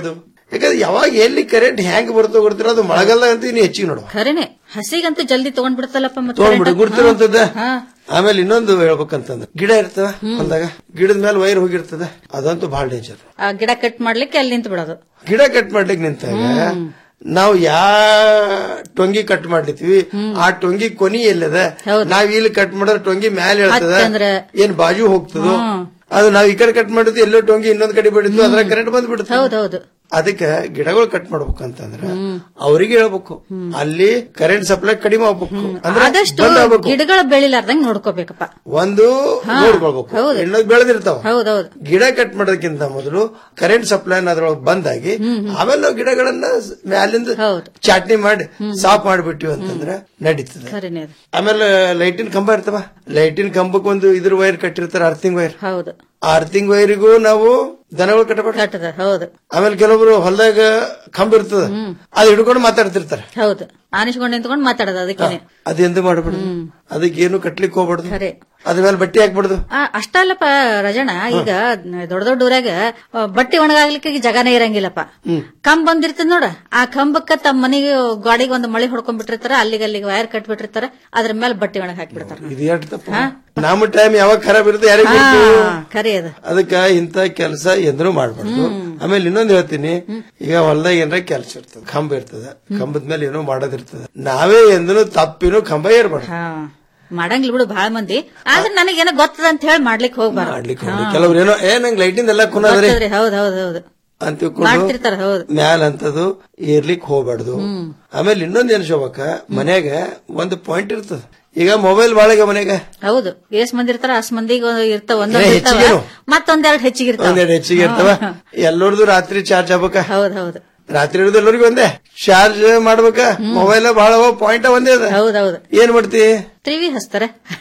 ಯಾಕಂದ್ರೆ ಯಾವಾಗ ಎಲ್ಲಿ ಕರೆಂಟ್ ಹೆಂಗ್ ಬರ್ತೋ ಗೊತ್ತಿಲ್ಲ ಅದು ಮಳೆಗಾಲದಾಗ ಅಂತ ಇನ್ನು ಹೆಚ್ಚಿಗೆ ನೋಡುವ ಖರೇನೆ ಹಸಿಗಂತೂ ಜಲ್ದಿ ತಗೊಂಡ್ ಬಿಡ್ತಲ್ಲಪ್ಪ ಮತ್ತೆ ತಗೊಂಡ್ಬಿಡು current. ಗುರ್ತಿರುವಂತದ್ದ ಹಾ. ಆಮೇಲೆ ಇನ್ನೊಂದು ಹೇಳ್ಬೇಕಂತಂದ್ರೆ ಗಿಡ ಇರ್ತದ ಹೊಲ್ದಾಗ ಗಿಡದ ಮೇಲೆ ವೈರ್ ಹೋಗಿರ್ತದ ಅದಂತೂ ಬಹಳ ಡೇಂಜರ್ ಆ ಗಿಡ ಕಟ್ ಮಾಡ್ಲಿಕ್ಕೆ ಅಲ್ಲಿ ನಿಂತು ಬಿಡೋದು ಗಿಡ ಕಟ್ ಮಾಡ್ಲಿಕ್ಕೆ ನಿಂತಾಗ ನಾವು ಯಾ ಟೊಂಗಿ ಕಟ್ ಮಾಡ್ಲಿತ್ತೀವಿ ಆ ಟೊಂಗಿ ಕೊನಿ ಎಲ್ಲದ ನಾವ್ ಇಲ್ಲಿ ಕಟ್ ಮಾಡಿದ್ರೆ ಟೊಂಗಿ ಮ್ಯಾಲೆ ಹೇಳ್ತದ ಹತ್ತಂದ್ರ- ಏನ್ ಬಾಜು ಹೋಗ್ತದೋ ಅದು ನಾವ್ ಈ ಕಡೆ ಕಟ್ ಮಾಡಿದ್ವಿ ಎಲ್ಲೋ ಟೊಂಗಿ ಇನ್ನೊಂದ್ ಕಡೆ ಬಿಡಿದ್ವಿ ಅದ್ರ ಕರೆಂಟ್ ಬಂದ್ ಬಿಡುತ್ತೆ ಹೌದೌದು ಅದಕ್ಕೆ ಗಿಡಗಳು ಕಟ್ ಮಾಡ್ಬೇಕಂತಂದ್ರ ಅವ್ರಿಗೆ ಹೇಳ್ಬೇಕು ಅಲ್ಲಿ ಕರೆಂಟ್ ಸಪ್ಲೈ ಕಡಿಮೆ ಆಗ್ಬೇಕು ಅಂದ್ರೆ ಆದಷ್ಟು ಬಂದ್ ಆಗ್ಬೇಕು ಗಿಡಗಳ ಬೆಳಿಲಾರ್ದಂಗ್ ನೋಡ್ಕೋಬೇಕಪ್ಪ ಒಂದು ಹಾ, ನೋಡ್ಕೊಳ್ಬೇಕು ಹೌದು. ಇನ್ನೊಂದು ಬೆಳೆದಿರ್ತಾವ ಹೌದೌದು ಗಿಡ ಕಟ್ ಮಾಡೋದಕ್ಕಿಂತ ಮೊದಲು ಕರೆಂಟ್ ಸಪ್ಲೈ ಅದ್ರೊಳಗೆ ಬಂದಾಗಿ ಆಮೇಲೆ ನಾವು ಗಿಡಗಳನ್ನ ಸ್- ಮ್ಯಾಲಿಂದ ಚಾಟ್ನಿ ಮಾಡಿ ಸಾಫ್ ಮಾಡಿಬಿಟ್ಟಿವಿ ಅಂತಂದ್ರೆ ನಡೀತದೆ ಖರೇನೆ ಅದು ಆಮೇಲೆ ಲೈಟಿನ ಕಂಬ ಇರ್ತವ ಲೈಟಿನ ಕಂಬಕ್ಕೆ ಒಂದು ಇದ್ರ ವೈರ್ ಕಟ್ಟಿರ್ತಾರೆ ಅರ್ತಿಂಗ್ ವೈರ್ ಹೌದು ಆ ಅರ್ತಿಂಗ್ ವೈರಿಗೂ ನಾವು ದನಗಳು ಕಟ್ಟಬೇಕು ಕಟ್ಟದ ಹೌದು ಆಮೇಲೆ ಕೆಲವೊಬ್ರು ಹೊಲದಾಗ ಕಂಬ ಇರ್ತದ ಅದು ಹಿಡ್ಕೊಂಡು ಮಾತಾಡ್ತಿರ್ತಾರೆ ಹೌದು ಆನಿಸ್ಕೊಂಡು ನಿಂತ್ಕೊಂಡು ಮಾತಾಡೋದು ಅದಕ್ಕೇನೆ ಅದು ಎಂದು ಮಾಡಬಾರ್ದು ಅದಕ್ಕೆ ಏನು ಕಟ್ಲಿಕ್ಕೆ ಹೋಗ್ಬಾರ್ದು ಖರೆ ಅದ್ರ ಮೇಲೆ ಬಟ್ಟೆ ಹಾಕ್ಬಾರ್ದು ಆ, ಅಷ್ಟಲ್ಲಪ್ಪ ರಜಣ ಈಗ ದೊಡ್ಡ ದೊಡ್ಡ ಊರಾಗ ಆ, ಬಟ್ಟೆ ಒಣಗಾಗ್ಲಿಕ್ಕೆ ಈಗ ಜಗನೇ ಇರಂಗಿಲ್ಲಪ್ಪ ಕಂಬ ಬಂದಿರ್ತದ ನೋಡ ಆ ಕಂಬಕ್ಕ ತಮ್ಮ ಮನೆಗೆ ಗಾಡಿಗೆ ಒಂದು ಮಳೆ ಹೊಡ್ಕೊಂಡ್ ಬಿಟ್ಟಿರ್ತಾರ ಅಲ್ಲಿಗೆ ಅಲ್ಲಿಗೆ ವೈರ್ ಕಟ್ ಬಿಟ್ಟಿರ್ತಾರ ಅದ್ರ ಮೇಲೆ ಬಟ್ಟೆ ಒಣಗ್ ಹಾಕ್ಬಿಡ್ತಾರ ಇದು ಎಷ್ಟು ತಪ್ಪು ನಮ್ಮ ಟೈಮ್ ಯಾವಾಗ ಖರಾಬ್ ಇರುತ್ತೆ ಯಾರಿಗೆ ಹಾ, ಗೊತ್ತು ಖರೆ ಅದು ಅದಕ್ಕ ಇಂತ ಕೆಲಸ ಎಂದ್ರೂ ಮಾಡ್ಬಾರ್ದು ಆಮೇಲೆ ಇನ್ನೊಂದ್ ಹೇಳ್ತೀನಿ ಈಗ ಹೊಲದಾಗ ಏನಾರ ಕೆಲಸ ಇರ್ತದ ಕಂಬ ಇರ್ತದ ಕಂಬದ ಮೇಲೆ ಏನೋ ಮಾಡೋದಿರ್ತದ ನಾವೇ ಎಂದನು ತಪ್ಪಿನೂ ಕಂಬ ಏರ್ಬಾರ್ದು ಹಾ ಮಾಡಂಗಿಲ್ಲ ಬಿಡು ಬಹಳ ಮಂದಿ ಆದ್ರೆ ನನಗೇನೋ ಗೊತ್ತದ ಅಂತ ಹೇಳಿ ಮಾಡ್ಲಿಕ್ಕೆ ಹೋಗ್ಬಾರ್ದು ಮಾಡ್ಲಿಕ್ಕೆ ಹೋಗ್ಲಿ. ಕೆಲವ್ರು ಏನೋ ಏ ನಂಗೆ ಲೈಟಿಂದ ಎಲ್ಲ ಕುನದ್ರಿ ಗೊತ್ತದ್ರಿ, ಹೌದ್ ಹೌದ್ ಹೌದು ಅಂತ ತಿಳ್ಕೊಂಡು ಮಾಡ್ತಿರ್ತಾರ ಹೌದು ಮ್ಯಾಲ ಅಂತದು ಏರ್ಲಿಕ್ ಹೋಗ್ಬಾರ್ದು ಆಮೇಲೆ ಇನ್ನೊಂದ್ ಏನ್ ಶೋಭಕ್ಕ ಮನ್ಯಾಗ ಒಂದು ಪಾಯಿಂಟ್ ಇರ್ತದ ಈಗ ಮೊಬೈಲ್ ಬಾಳಗ ಮನ್ಯಾಗ ಹೌದು ಎಷ್ಟ್ ಮಂದಿ ಇರ್ತಾರ ಅಷ್ಟ್ ಮಂದಿಗೆ ಇರ್ತಾವ ಏ, ಒಂದೊಂದ್ ಇರ್ತಾವ ಹೆಚ್ಚಿಗೇನು? ಮತ್ತೊಂದೆರಡು ಹೆಚ್ಚಿಗೆ ಇರ್ತಾವ ಒಂದೆರಡು ಹೆಚ್ಚಿಗೆ ಇರ್ತವ ಎಲ್ಲರದು ರಾತ್ರಿ ಚಾರ್ಜ್ ಆಗ್ಬೇಕ ಹೌದ್ ಹೌದು ರಾತ್ರಿ ಹಿಡಿದು ಎಲ್ಲರಿಗೂ ಒಂದೇ ಚಾರ್ಜ್ ಮಾಡ್ಬೇಕ ಮೊಬೈಲ್ ಬಹಳ ಪಾಯಿಂಟ್ ಒಂದೇ ಅದ ಹೌದೌದು ಏನ್ ಮಾಡ್ತಿ ತ್ರಿವಿ ಹಚ್ತಾರ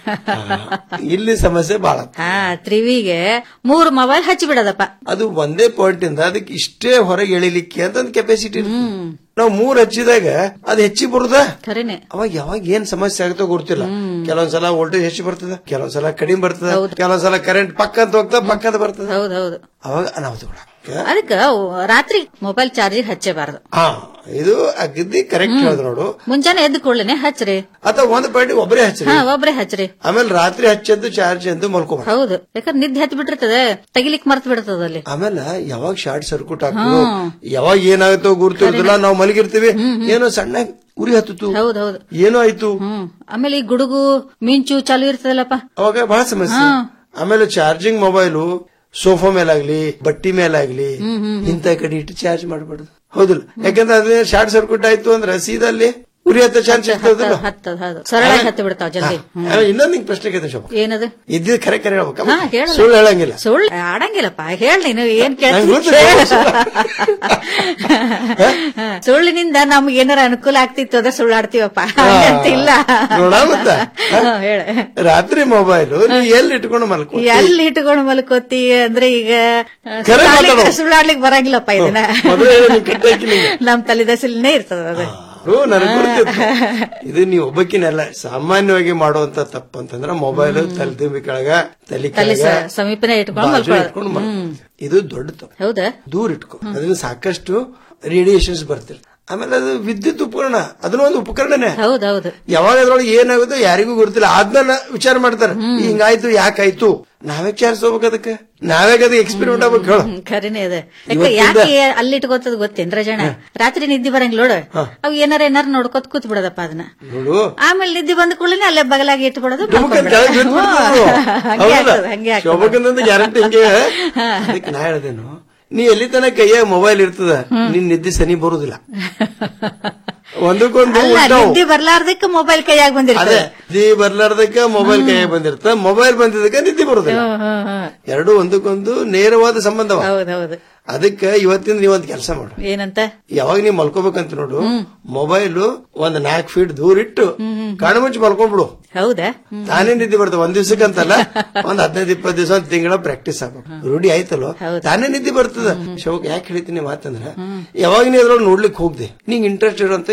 ಇಲ್ಲಿ ಸಮಸ್ಯೆ ಬಹಳ ಹಾ ತ್ರಿವಿಗೆ ಮೂರು ಮೊಬೈಲ್ ಹಚ್ಚಿ ಬಿಡದಪ್ಪ ಅದು ಒಂದೇ ಪಾಯಿಂಟ್ ಇಂದ ಅದಕ್ಕೆ ಇಷ್ಟೇ ಹೊರಗೆ ಎಳಿಲಿಕ್ಕೆ ಅಂತ ಒಂದು ಕೆಪಾಸಿಟಿ ನಾವು ಮೂರ್ ಹಚ್ಚಿದಾಗ ಅದು ಹೆಚ್ಚಿಗೆ ಬರುದ ಖರೇನೆ ಅವಾಗ ಯಾವಾಗ ಏನ್ ಸಮಸ್ಯೆ ಆಗುತ್ತೋ ಗೊತ್ತಿಲ್ಲ ಕೆಲವೊಂದ್ಸಲ ವೋಲ್ಟೇಜ್ ಹೆಚ್ಚು ಬರ್ತದ ಕೆಲವೊಂದ್ಸಲ ಕಡಿಮೆ ಬರ್ತದ ಕೆಲವೊಂದ್ಸಲ ಕರೆಂಟ್ ಪಕ್ಕ ಅಂತ ಹೋಗ್ತದ ಪಕ್ಕದ ಬರ್ತದ ಹೌದ್ ಹೌದು ಅವಾಗ ಅನಾಹುತಗಳು ಅದಕ್ಕ ರಾತ್ರಿ ಮೊಬೈಲ್ ಚಾರ್ಜಿಗೆ ಹಚ್ಚಬಾರದು ಹಾ ಇದು ಅಗದಿ ಕರೆಕ್ಟ್ ಹೇಳಿದ್ ನೋಡು ಮುಂಜಾನೆ ಎದ್ದು ಕೂಡಲೇ ಹಚ್ಚ್ರಿ ಅಥವಾ ಒಂದ್ ಪಾಯಿಂಟ್ ಒಬ್ಬರೇ ಹಚ್ಚ್ರಿ ಹಾ ಒಬ್ರೇ ಹಚ್ಚ್ರಿ ಆಮೇಲೆ ರಾತ್ರಿ ಹಚ್ಚದ್ದು ಚಾರ್ಜ್ ಎಂದು ಮಲ್ಕೋಬಾರ್ದು ಹೌದು ಯಾಕಂದ್ರೆ ನಿದ್ದೆ ಹತ್ತಿ ಬಿಟ್ಟಿರ್ತದೆ ತೆಗಿಲಿಕ್ ಮರ್ತ್ ಬಿಡ್ತದ ಅಲ್ಲಿ ಆಮೇಲೆ ಯಾವಾಗ ಶಾರ್ಟ್ ಸರ್ಕ್ಯೂಟ್ ಆಗ್ತದೋ ಯಾವಾಗ ಏನಾಗುತ್ತೋ ಗುರುತಿರೋದಿಲ್ಲ ನಾವು ಮಲಗಿರ್ತೀವಿ ಏನೋ ಸಣ್ಣ ಉರಿ ಹತ್ತಿತು ಹೌದ್ ಹೌದು ಏನೋ ಆಯ್ತು ಹ್ಮ್ ಆಮೇಲೆ ಈ ಗುಡುಗು ಮಿಂಚು ಚಾಲು ಇರ್ತದಲ್ಲಪ್ಪ ಅವಾಗ ಬಹಳ ಸಮಸ್ಯೆ ಹಾ. ಆಮೇಲೆ ಚಾರ್ಜಿಂಗ್ ಮೊಬೈಲು ಸೋಫಾ ಮೇಲಾಗ್ಲಿ ಬಟ್ಟಿ ಮೇಲಾಗ್ಲಿ ಇಂತ ಕಡೆ ಇಟ್ಟು ಚಾರ್ಜ್ ಮಾಡಬಾರ್ದು ಹೌದಿಲ್ಲ ಯಾಕಂದ್ರೆ ಅದೇ ಶಾರ್ಟ್ ಸರ್ಕ್ಯೂಟ್ ಆಯ್ತು ಅಂದ್ರೆ ಸೀದಾ ಅಲ್ಲಿ ಉರಿ ಹತ್ತ ಚಾನ್ಸ್ ಇರ್ತದಲ್ಲ ಹತ್ತದ ಹೌದು ಸರಳಾಗಿ ಹತ್ತಿ ಬಿಡ್ತಾವ ಜಲ್ದಿ ಹ್ಮ್. ಆಮೇಲೆ ಇನ್ನೊಂದ್ ನಿಂಗೆ ಪ್ರಶ್ನೆ ಕೇಳ್ತೀನಿ ಶೋಭಾ ಏನದು ಇದ್ದಿದ್ ಕರೆ ಕರೆ ಹೇಳ್ಬೇಕ ಹಾ ಹೇಳ ಸುಳ್ಳು ಹೇಳಂಗಿಲ್ಲ ಸುಳ್ಳು ಆಡಂಗಿಲ್ಲಪ್ಪ ಹೇಳ ನೀನು ಏನ್ ನಂಗ್ ಗೊತ್ತು ಕೇಳ್ತಿ ಸುಳ್ಳು. ಸುಳ್ಳಿನಿಂದ ನಮ್ಗೆ ಏನಾರ ಅನುಕೂಲ ಆಗ್ತಿತ್ತು ಅಂದ್ರೆ ಸುಳ್ಳಾಡ್ತೀವಪ್ಪ ಹಂಗಂತಿಲ್ಲ ನೋಡ ಮತ್ತ ಹಾ, ಹೇಳ ರಾತ್ರಿ ಮೊಬೈಲ್ ನೀ ಎಲ್ಲಿ ಇಟ್ಕೊಂಡು ಮಲ್ಕೋ ಎಲ್ಲಿ ಇಟ್ಕೊಂಡು ಮಲ್ಕೋತಿ ಅಂದ್ರೆ ಈಗ ಆ, ಖರೆ ಸುಳ್ಳಾಡ್ಲಿಕ್ಕೆ- ಮಾತಾಡು. ಸುಳ್ಳಾಡ್ಲಿಕ್ಕೆ ಬರಂಗಿಲ್ಲಪ್ಪ ಇದನ್ನ ಮೊದಲೇ ಹೇಳಿ ನೀನ್ ಕಟ್ಟಿ ಹಾಕಿ ನಿಂಗೆ. ನಮ್ ತಲೆದಸಲಿನೇ ಇರ್ತದ ಅದು ಓ, ನನಗ್ ಗೊತ್ತಿತ್ತು. ಇದು ನೀವು ಒಬ್ಬಕಿನಲ್ಲ ಸಾಮಾನ್ಯವಾಗಿ ಮಾಡುವಂತ ತಪ್ಪು ಅಂತಂದ್ರೆ ಮೊಬೈಲ್ ತಲೆ ತುಂಬಿ ಕೆಳಗ ತಲೆ ತಲೆ ಕೆಳಗ ಸ- ಸಮೀಪನೇ ಇಟ್ಕೊಂಡು ಬಾಜು ಮಲ್ಕೊಳ್ಳೋದು ಇಟ್ಕೊಂಡು ಮಲ್ಕೊಳ್ಳೋದು. ಇದು ದೊಡ್ಡ ತಪ್ಪು ಹೌದಾ ದೂರ ಇಟ್ಕೊ ಅದರಿಂದ ಸಾಕಷ್ಟು ರೇಡಿಯೇಷನ್ಸ್ ಬರ್ತಿರ್ತದೆ ಆಮೇಲೆ ಅದು ವಿದ್ಯುತ್ ಉಪಕರಣ ಅದನ್ನ ಒಂದು ಉಪಕರಣನೇ ಹೌದೌದು ಯಾವಾಗ ಅದ್ರೊಳಗೆ ಏನಾಗುತ್ತೋ ಯಾರಿಗೂ ಗೊತ್ತಿಲ್ಲ ಆದ್ಮೇಲೆ ವಿಚಾರ ಮಾಡ್ತಾರೆ ಹಿಂಗಾಯ್ತು ಯಾಕಾಯ್ತು ನಾವೇ ವಿಚಾರಿಸ್ಕೋಬೇಕು ಅದಕ್ಕೆ ನಾವೇ ಅದಕ್ಕೆ ಎಕ್ಸ್ಪೆರಿಮೆಂಟ್ ಆಗ್ಬೇಕು ಹೇಳು ಹ್ಮ್, ಖರೇನೆ ಅದ ಯಾಕೆ ಇವತ್ತಿಂದ- ಯಾಕೆ ಅಲ್ಲಿ ಇಟ್ಕೋತದ ಗೊತ್ತೇನ್ರ ಜನ ರಾತ್ರಿ ನಿದ್ದೆ ಬರಂಗಿಲ್ಲ ನೋಡು ಅವ್ ಏನಾರ ಏನಾರ ನೋಡ್ಕೊತ ಕೂತ್ ಬಿಡದಪ್ಪ ಅದನ್ನ ನೋಡು ಆಮೇಲೆ ನಿದ್ದೆ ಬಂದ ಕೂಡಲೇ ಅಲ್ಲೇ ಬಗಲಾಗಿ ಇಟ್ಟು ಬಿಡೋದು ಡುಮುಕ್ ಅಂತ ಕೆಳಗೆ ಬಿದ್ದು ಬಿಡ್ತದೆ ಅದು. ಹಂಗೆ ಹೌದಲ್ಲ? ಆಗ್ತದೆ ಹಂಗೆ ಆಗ್ತದೆ ಶೋಭಕಂದಂದು ಗ್ಯಾರಂಟಿ ಹಿಂಗೆ ಅದಕ್ಕೆ ನಾ ಹೇಳ್ದೇನು ನೀ ಎಲ್ಲಿ ತನಕ ಕೈಯಾಗ ಮೊಬೈಲ್ ಇರ್ತದ ನಿನ್ ನಿದ್ದೆ ಸನಿ ಬರುದಿಲ್ಲ ಒಂದಕ್ಕೊಂದು ಅಲ್ಲ ಉಲ್ಟಾವು. ನಿದ್ದೆ ಬರ್ಲಾರ್ದಕ್ಕೆ ಮೊಬೈಲ್ ಕೈಯಾಗ ಅದೇ ಬಂದಿರ್ತದೆ ನಿದ್ದೆ ಬರ್ಲಾರ್ದಕ್ಕ ಮೊಬೈಲ್ ಕೈಯಾಗ ಬಂದಿರ್ತ ಮೊಬೈಲ್ ಬಂದಿದ್ದಕ್ಕ ನಿದ್ದೆ ಬರುದಿಲ್ಲ ಹ್ಮ್, ಹ್ಮ್, ಹ್ಮ್. ಎರಡು ಒಂದಕ್ಕೊಂದು ನೇರವಾದ ಸಂಬಂಧವ ಹೌದೌದು ಅದಕ್ಕೆ ಇವತ್ತಿನ ನೀವ್ ಒಂದ್ ಕೆಲಸ ಮಾಡು ಏನಂತ ಯಾವಾಗ ನೀವ್ ಮಲ್ಕೋಬೇಕಂತ ನೋಡು ಮೊಬೈಲ್ ಒಂದ್ ನಾಲ್ಕು ಫೀಟ್ ದೂರ ಇಟ್ಟು ಕಣ್ಣು ಮುಚ್ಚಿ ಮಲ್ಕೊಂಡ್ಬಿಡು ಹೌದಾ ತಾನೇ ನಿದ್ದೆ ಬರ್ತದೆ ಒಂದ್ ದಿವ್ಸಕ್ಕಂತಲ್ಲ ಒಂದ್ ಹದಿನೈದು ಇಪ್ಪತ್ತು ದಿವಸ ಒಂದ್ ತಿಂಗಳ ಪ್ರಾಕ್ಟೀಸ್ ಆಗ್ಬೇಕು ರೂಢಿ ಆಯ್ತಲ್ವ ತಾನೇ ನಿದ್ದೆ ಬರ್ತದ ಶೋಕ್ ಯಾಕೆ ಹೇಳ್ತೀನಿ ಮಾತಂದ್ರ ಯಾವಾಗ ನೀ ಅದ್ರೊಳಗೆ ನೋಡ್ಲಿಕ್ಕೆ ಹೋಗ್ದೆ ನಿಂಗ್ ಇಂಟ್ರೆಸ್ಟ್ ಇರೋಂತ ಏನೋ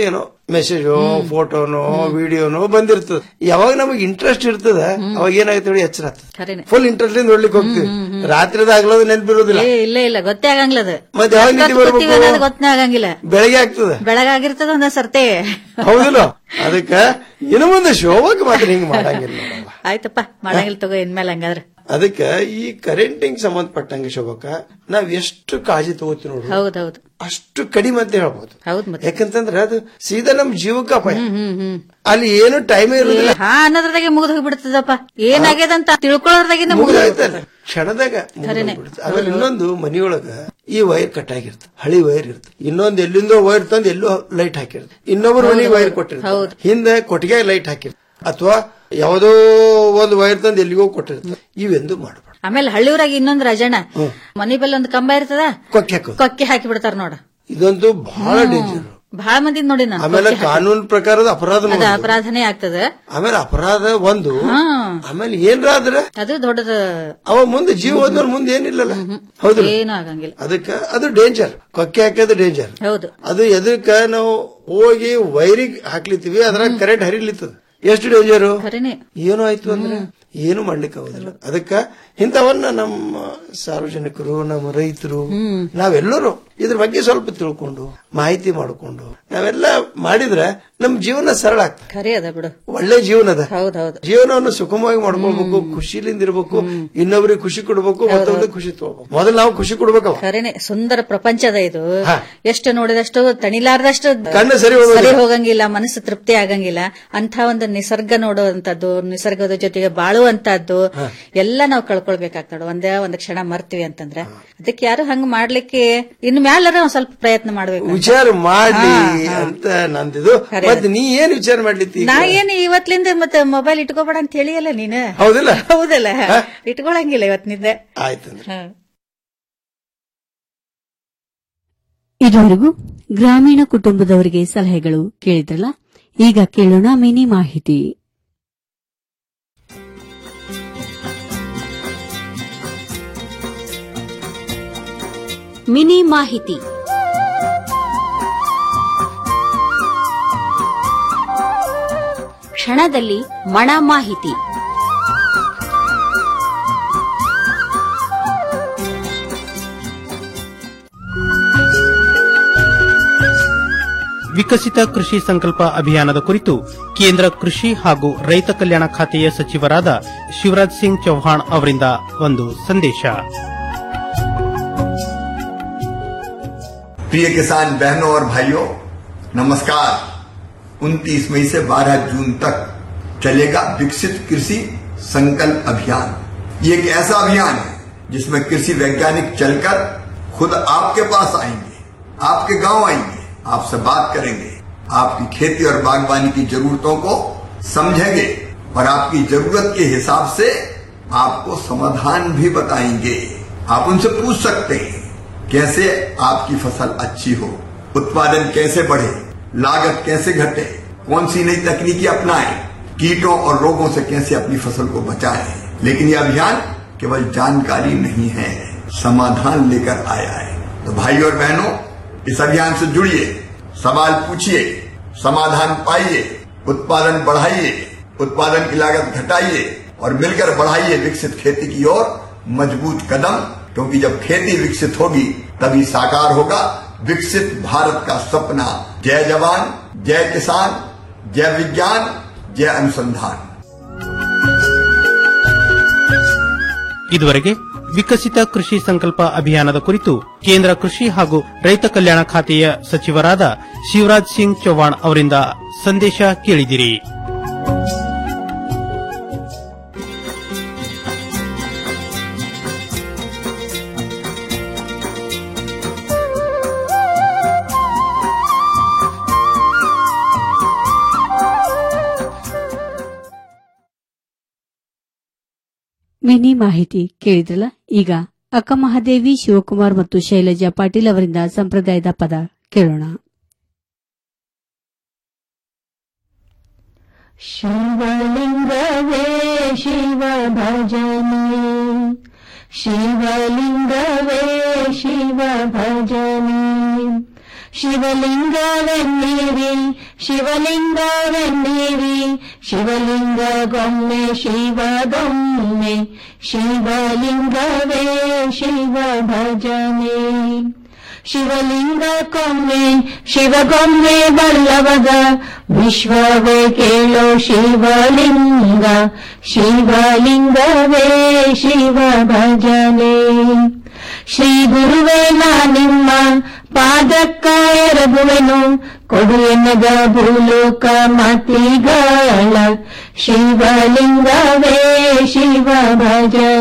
ಮೆಸೇಜೋ ಫೋಟೋನೋ ವಿಡಿಯೋನೋ ಬಂದಿರ್ತದ ಯಾವಾಗ ನಮಗೆ ಇಂಟ್ರೆಸ್ಟ್ ಇರ್ತದ ಅವಾಗ ಏನಾಗುತ್ತೆ ಹೇಳಿ ಎಚ್ಚರ ಖರೇನೆ ಫುಲ್ ಇಂಟ್ರೆಸ್ಟ್ ಇಂದ ನೋಡ್ಲಿಕ್ಕೆ ಹೋಗ್ತೀವಿ ರಾತ್ರಿದ ಆಗ್ಲದ ನೆನಪಿರೋದಿಲ್ಲ ಏ ಇಲ್ಲ ಇಲ್ಲ ಗೊತ್ತೇ ಆಗಂಗಿಲ್ಲ ಅದು ಮತ್ತೆ ಯಾವಾಗ ನಿದ್ದೆ ಎಷ್ಟೊತ್ತು ಕೂತೀವಿ ಬರ್ಬೇಕು? ಅನ್ನೋದು ಗೊತ್ತೇ ಆಗಂಗಿಲ್ಲ ಬೆಳಗ್ಗೆ ಆಗ್ತದ ಬೆಳಗಾಗಿರ್ತದ ಒಂದ ಸರ್ತೆ ಹೌದಿಲ್ಲ ಅದಕ್ಕ ಇನ್ನು ಮುಂದೆ ಶೋಭಕ್ಕೆ ಮಾತ್ರ ಹಿಂಗ್ ಮಾಡಂಗಿಲ್ಲ ಆಯ್ತಪ್ಪ ಮಾಡಂಗಿಲ್ಲ ತಗೋ ಇನ್ಮೇಲೆ ಹಂಗಾದ್ರೆ ಅದಕ್ಕ ಈ ಕರೆಂಟಿಂಗ್ ಸಂಬಂಧಪಟ್ಟಂಗೆ ಶೋಭಕ್ಕ ನಾವ್ ಎಷ್ಟು ಕಾಳಜಿ ತಗೋತೀವಿ ನೋಡ್ರಿ ಹೌದೌದು ಅಷ್ಟು ಕಡಿಮೆ ಅಂತ ಹೇಳ್ಬೋದು ಹೌದ್ ಮತ್ತೆ ಯಾಕಂತಂದ್ರೆ ಅದು ಸೀದಾ ನಮ್ ಜೀವಕ್ಕೆ ಅಪಾಯ ಹ್ಮ್ ಹ್ಮ್ ಅಲ್ಲಿ ಏನು ಟೈಮೇ ಇರುದಿಲ್ಲ ಹಾ ಅನ್ನೋದ್ರದಾಗೆ ಮುಗಿದು ಹೋಗ್ಬಿಡ್ತದಪ್ಪ ಏನಾಗ್ಯದ ಅಂತ ತಿಳ್ಕೊಳ್ಳೋದ್ರಾಗಿನ ಮುಗಿದು ಮುಗ್ದೋಯ್ತಲ್ಲ. ಕ್ಷಣದಾಗ ಖರೇನೆ. ಮುಗ್ದೋಗ್ಬಿಡುತ್ತೆ. ಆಮೇಲೆ ಇನ್ನೊಂದು ಮನಿಯೊಳಗ ಈ ವೈರ್ ಕಟ್ ಆಗಿರ್ತದೆ ಹಳಿ ವೈರ್ ಇರ್ತದೆ ಇನ್ನೊಂದು ಎಲ್ಲಿಂದೋ ವೈರ್ ತಂದು ಎಲ್ಲೋ ಲೈಟ್ ಹಾಕಿರ್ತದೆ ಇನ್ನೊಬ್ಬರು ಮನೆಗೆ ವೈರ್ ಕೊಟ್ಟಿರ್ತಾರೆ ಹಿಂದೆ ಕೊಟ್ಟಿಗೆ ಲೈಟ್ ಹಾಕಿರ್ತಾರೆ ಅಥವಾ ಯಾವುದೋ ಒಂದು ವೈರ್ ತಂದು ಎಲ್ಲಿಗೋ ಕೊಟ್ಟಿರ್ತಾರೆ ಇವೆಂದು ಮಾಡಬಾರ್ದು ಆಮೇಲೆ ಹಳ್ಳಿಯೂರಾಗ ಇನ್ನೊಂದ್ ರಜಣ ಮನಿ ಬಲ್ಲಿ ಒಂದ್ ಕಂಬ ಇರ್ತದ ಕೊಕ್ಕೆ ಹಾಕೋದು ಕೊಕ್ಕಿ ಹಾಕಿ ಬಿಡ್ತಾರ ನೋಡ ಇದಂತೂ ಬಹಳ ಡೇಂಜರ್ ಬಹಳ ಮಂದಿ ನೋಡಿ ನಾನು ಆಮೇಲೆ ಕಾನೂನು ಪ್ರಕಾರದ ಅಪರಾಧ ಅದ ನೋಡು. ಅಪರಾಧನೇ ಆಗ್ತದ ಆಮೇಲೆ ಅಪರಾಧ ಒಂದು ಹಾ ಆಮೇಲೆ ಏನ್ರ ಆದ್ರೆ ಅದು ದೊಡ್ಡದ ಅವ ಮುಂದೆ ಜೀವ ಹೋದ್ಮೇಲೆ ಮುಂದೆ ಏನಿಲ್ಲಲ್ಲ ಹೌದು ಏನು ಆಗಂಗಿಲ್ಲ ಅದಕ್ಕ ಅದು ಡೇಂಜರ್ ಕೊಕ್ಕೆ ಹಾಕೋದು ಡೇಂಜರ್ ಹೌದು ಅದು ಎದಕ್ಕ ನಾವು ಹೋಗಿ ವೈರಿಗೆ ಹಾಕ್ಲಿತ್ತೀವಿ ಅದ್ರಾಗ ಕರೆಂಟ್ ಹರಿಲಿತ್ತದ ಎಷ್ಟು ಡೇಂಜರು ಖರೇನೆ ಏನು ಆಯ್ತು ಅಂದ್ರೆ ಏನು ಮಾಡ್ಲಿಕ್ಕೆ ಆಗೋದಿಲ್ಲ ಅದಕ್ಕ ಇಂಥವನ್ನ ನಮ್ಮ ಸಾರ್ವಜನಿಕರು ನಮ್ಮ ರೈತರು ನಾವೆಲ್ಲರೂ ಇದ್ರ ಬಗ್ಗೆ ಸ್ವಲ್ಪ ತಿಳ್ಕೊಂಡು ಮಾಹಿತಿ ಮಾಡಿಕೊಂಡು ನಾವೆಲ್ಲ ಮಾಡಿದ್ರೆ ನಮ್ ಜೀವನ ಸರಳ ಆಗ್ತದೆ ಖರೆ ಅದ ಬಿಡು ಒಳ್ಳೆ ಜೀವನ ಅದ ಹೌದೌದು ಜೀವನವನ್ನು ಸುಖಮವಾಗಿ ಮಾಡ್ಕೊಳ್ಬೇಕು ಖುಷಿಲಿಂದ ಇರ್ಬೇಕು ಇನ್ನೊಬ್ರಿಗೆ ಖುಷಿ ಕೊಡ್ಬೇಕು ಮತ್ತೊಬ್ರಿಗೆ ಖುಷಿ ತಗೋಬೇಕು ಮೊದಲು ನಾವು ಖುಷಿ ಕೊಡ್ಬೇಕವ ಖರೇನೆ ಸುಂದರ ಪ್ರಪಂಚದ ಇದು ಎಷ್ಟು ನೋಡಿದಷ್ಟು ತಣಿಲಾರ್ದಷ್ಟು ಕಣ್ಣು ಸರಿ ಹೋಗೋದಿಲ್ಲ. ಸರಿ ಹೋಗಂಗಿಲ್ಲ ಮನಸ್ಸು ತೃಪ್ತಿ ಆಗಂಗಿಲ್ಲ ಅಂತ ಒಂದು ನಿಸರ್ಗ ನೋಡುವಂತದ್ದು ನಿಸರ್ಗದ ಜೊತೆಗೆ ಬಾಳುವಂತದ್ದು ಎಲ್ಲ ನಾವು ಕಳ್ಕೊಳ್ಬೇಕಾಗ್ತದ ಒಂದೇ ಒಂದು ಕ್ಷಣ ಮರ್ತೀವಿ ಅಂತಂದ್ರೆ ಅದಕ್ಕೆ ಯಾರು ಹಂಗ ಮಾಡ್ಲಿಕ್ಕೆ ಇನ್ನು ಮ್ಯಾಲರ ಒಂದ್ ಸ್ವಲ್ಪ ಪ್ರಯತ್ನ ಮಾಡ್ಬೇಕು ಅಂತ. ವಿಚಾರ ಮಾಡ್ಲಿ ಹಾ, ಹಾ. ಅಂತ ನಂದಿದು ಖರೆ ಮತ್ತೆ ನೀ ಏನ್ ವಿಚಾರ ಮಾಡ್ಲಿತ್ತಿ ಈಗ? ನಾ ಏನ್ ಇವತ್ಲಿಂದ ಮತ್ತೆ ಮೊಬೈಲ್ ಇಟ್ಕೋಬೇಡ ಅಂತ ಹೇಳಿಯಲ್ಲ ನೀನು ಹೌದಿಲ್ಲ ಹೌದಲ್ಲ ಇಟ್ಕೊಳಂಗಿಲ್ಲ ಇವತ್ತಿನಿಂದ ಆಯ್ತಂದ್ರೆ ಹಾ. ಇದುವರೆಗೂ ಗ್ರಾಮೀಣ ಕುಟುಂಬದವರಿಗೆ ಸಲಹೆಗಳು ಕೇಳಿದ್ರಲ್ಲ ಈಗ ಕೇಳೋಣ ಮಿನಿ ಮಾಹಿತಿ ಮಿನಿ ಮಾಹಿತಿ ಕ್ಷಣದಲ್ಲಿ ಮಣ ಮಾಹಿತಿ ವಿಕಸಿತ ಕೃಷಿ ಸಂಕಲ್ಪ ಅಭಿಯಾನದ ಕುರಿತು ಕೇಂದ್ರ ಕೃಷಿ ಹಾಗೂ ರೈತ ಕಲ್ಯಾಣ ಖಾತೆಯ ಸಚಿವರಾದ ಶಿವರಾಜ್ ಸಿಂಗ್ ಚೌಹಾಣ್ ಅವರಿಂದ ಒಂದು ಸಂದೇಶ प्रिय किसान बहनों और भाइयों नमस्कार 29 मई से 12 जून तक चलेगा विकसित कृषि संकल्प अभियान ये एक ऐसा अभियान है जिसमें कृषि वैज्ञानिक चलकर खुद आपके पास आएंगे आपके गांव आएंगे आपसे बात करेंगे आपकी खेती और बागवानी की जरूरतों को समझेंगे और आपकी जरूरत के हिसाब से आपको समाधान भी बताएंगे आप उनसे पूछ सकते हैं कैसे आपकी फसल अच्छी हो उत्पादन कैसे बढ़े लागत कैसे घटे कौन सी नई तकनीकी अपनाएं कीटों और रोगों से कैसे अपनी फसल को बचाएं लेकिन यह अभियान केवल जानकारी नहीं है समाधान लेकर आया है तो भाई और बहनों इस अभियान से जुड़िए सवाल पूछिए समाधान पाइए उत्पादन बढ़ाइए उत्पादन की लागत घटाइए और मिलकर बढ़ाइए विकसित खेती की ओर मजबूत कदम क्योंकि जब खेती विकसित होगी तभी साकार होगा विकसित भारत का सपना जय जवान जय किसान जय विज्ञान जय अनुसंधान ಇದುವರೆಗೆ ವಿಕಸಿತ ಕೃಷಿ ಸಂಕಲ್ಪ ಅಭಿಯಾನದ ಕುರಿತು ಕೇಂದ್ರ ಕೃಷಿ ಹಾಗೂ ರೈತ ಕಲ್ಯಾಣ ಖಾತೆಯ ಸಚಿವರಾದ ಶಿವರಾಜ್ ಸಿಂಗ್ ಚೌಹಾಣ್ ಅವರಿಂದ ಸಂದೇಶ ಕೇಳಿದಿರಿ ಮಿನಿ ಮಾಹಿತಿ ಕೇಳಿದ್ರಲ್ಲ ಈಗ ಅಕ್ಕಮಹಾದೇವಿ ಶಿವಕುಮಾರ್ ಮತ್ತು ಶೈಲಜಾ ಪಾಟೀಲ್ ಅವರಿಂದ ಸಂಪ್ರದಾಯದ ಪದ ಕೇಳೋಣ ಶಿವಲಿಂಗವೇ ಶಿವ ಭಜನೆ ಶಿವಲಿಂಗವೇ ಶಿವ ಭಜನೆ ಶಿವಲಿಂಗವೆನ್ನಿರಿ ಶಿವಲಿಂಗವೆನ್ನಿರಿ ಶಿವಲಿಂಗಗೊಮ್ಮೆ ಶಿವಗೊಮ್ಮೆ ಶಿವಲಿಂಗವೇ ಶಿವ ಭಜನೆ ಶಿವಲಿಂಗಕ್ಕೊಮ್ಮೆ ಶಿವಗೊಮ್ಮೆ ಬಲ್ಲವಗ ವಿಶ್ವವೇ ಕೇಳೋ ಶಿವಲಿಂಗ ಶಿವಲಿಂಗವೇ ಶಿವ ಭಜನೆ ಶ್ರೀ ಗುರುವೇ ನಾ ನಿಮ್ಮ ಪಾದಕ್ಕ ಎರಗುವೆನು ಕೊಡು ಎನ್ನದ ಭೂಲೋಕ ಮತಿಗಳ ಶಿವಲಿಂಗವೇ ಶಿವ ಭಜನೆ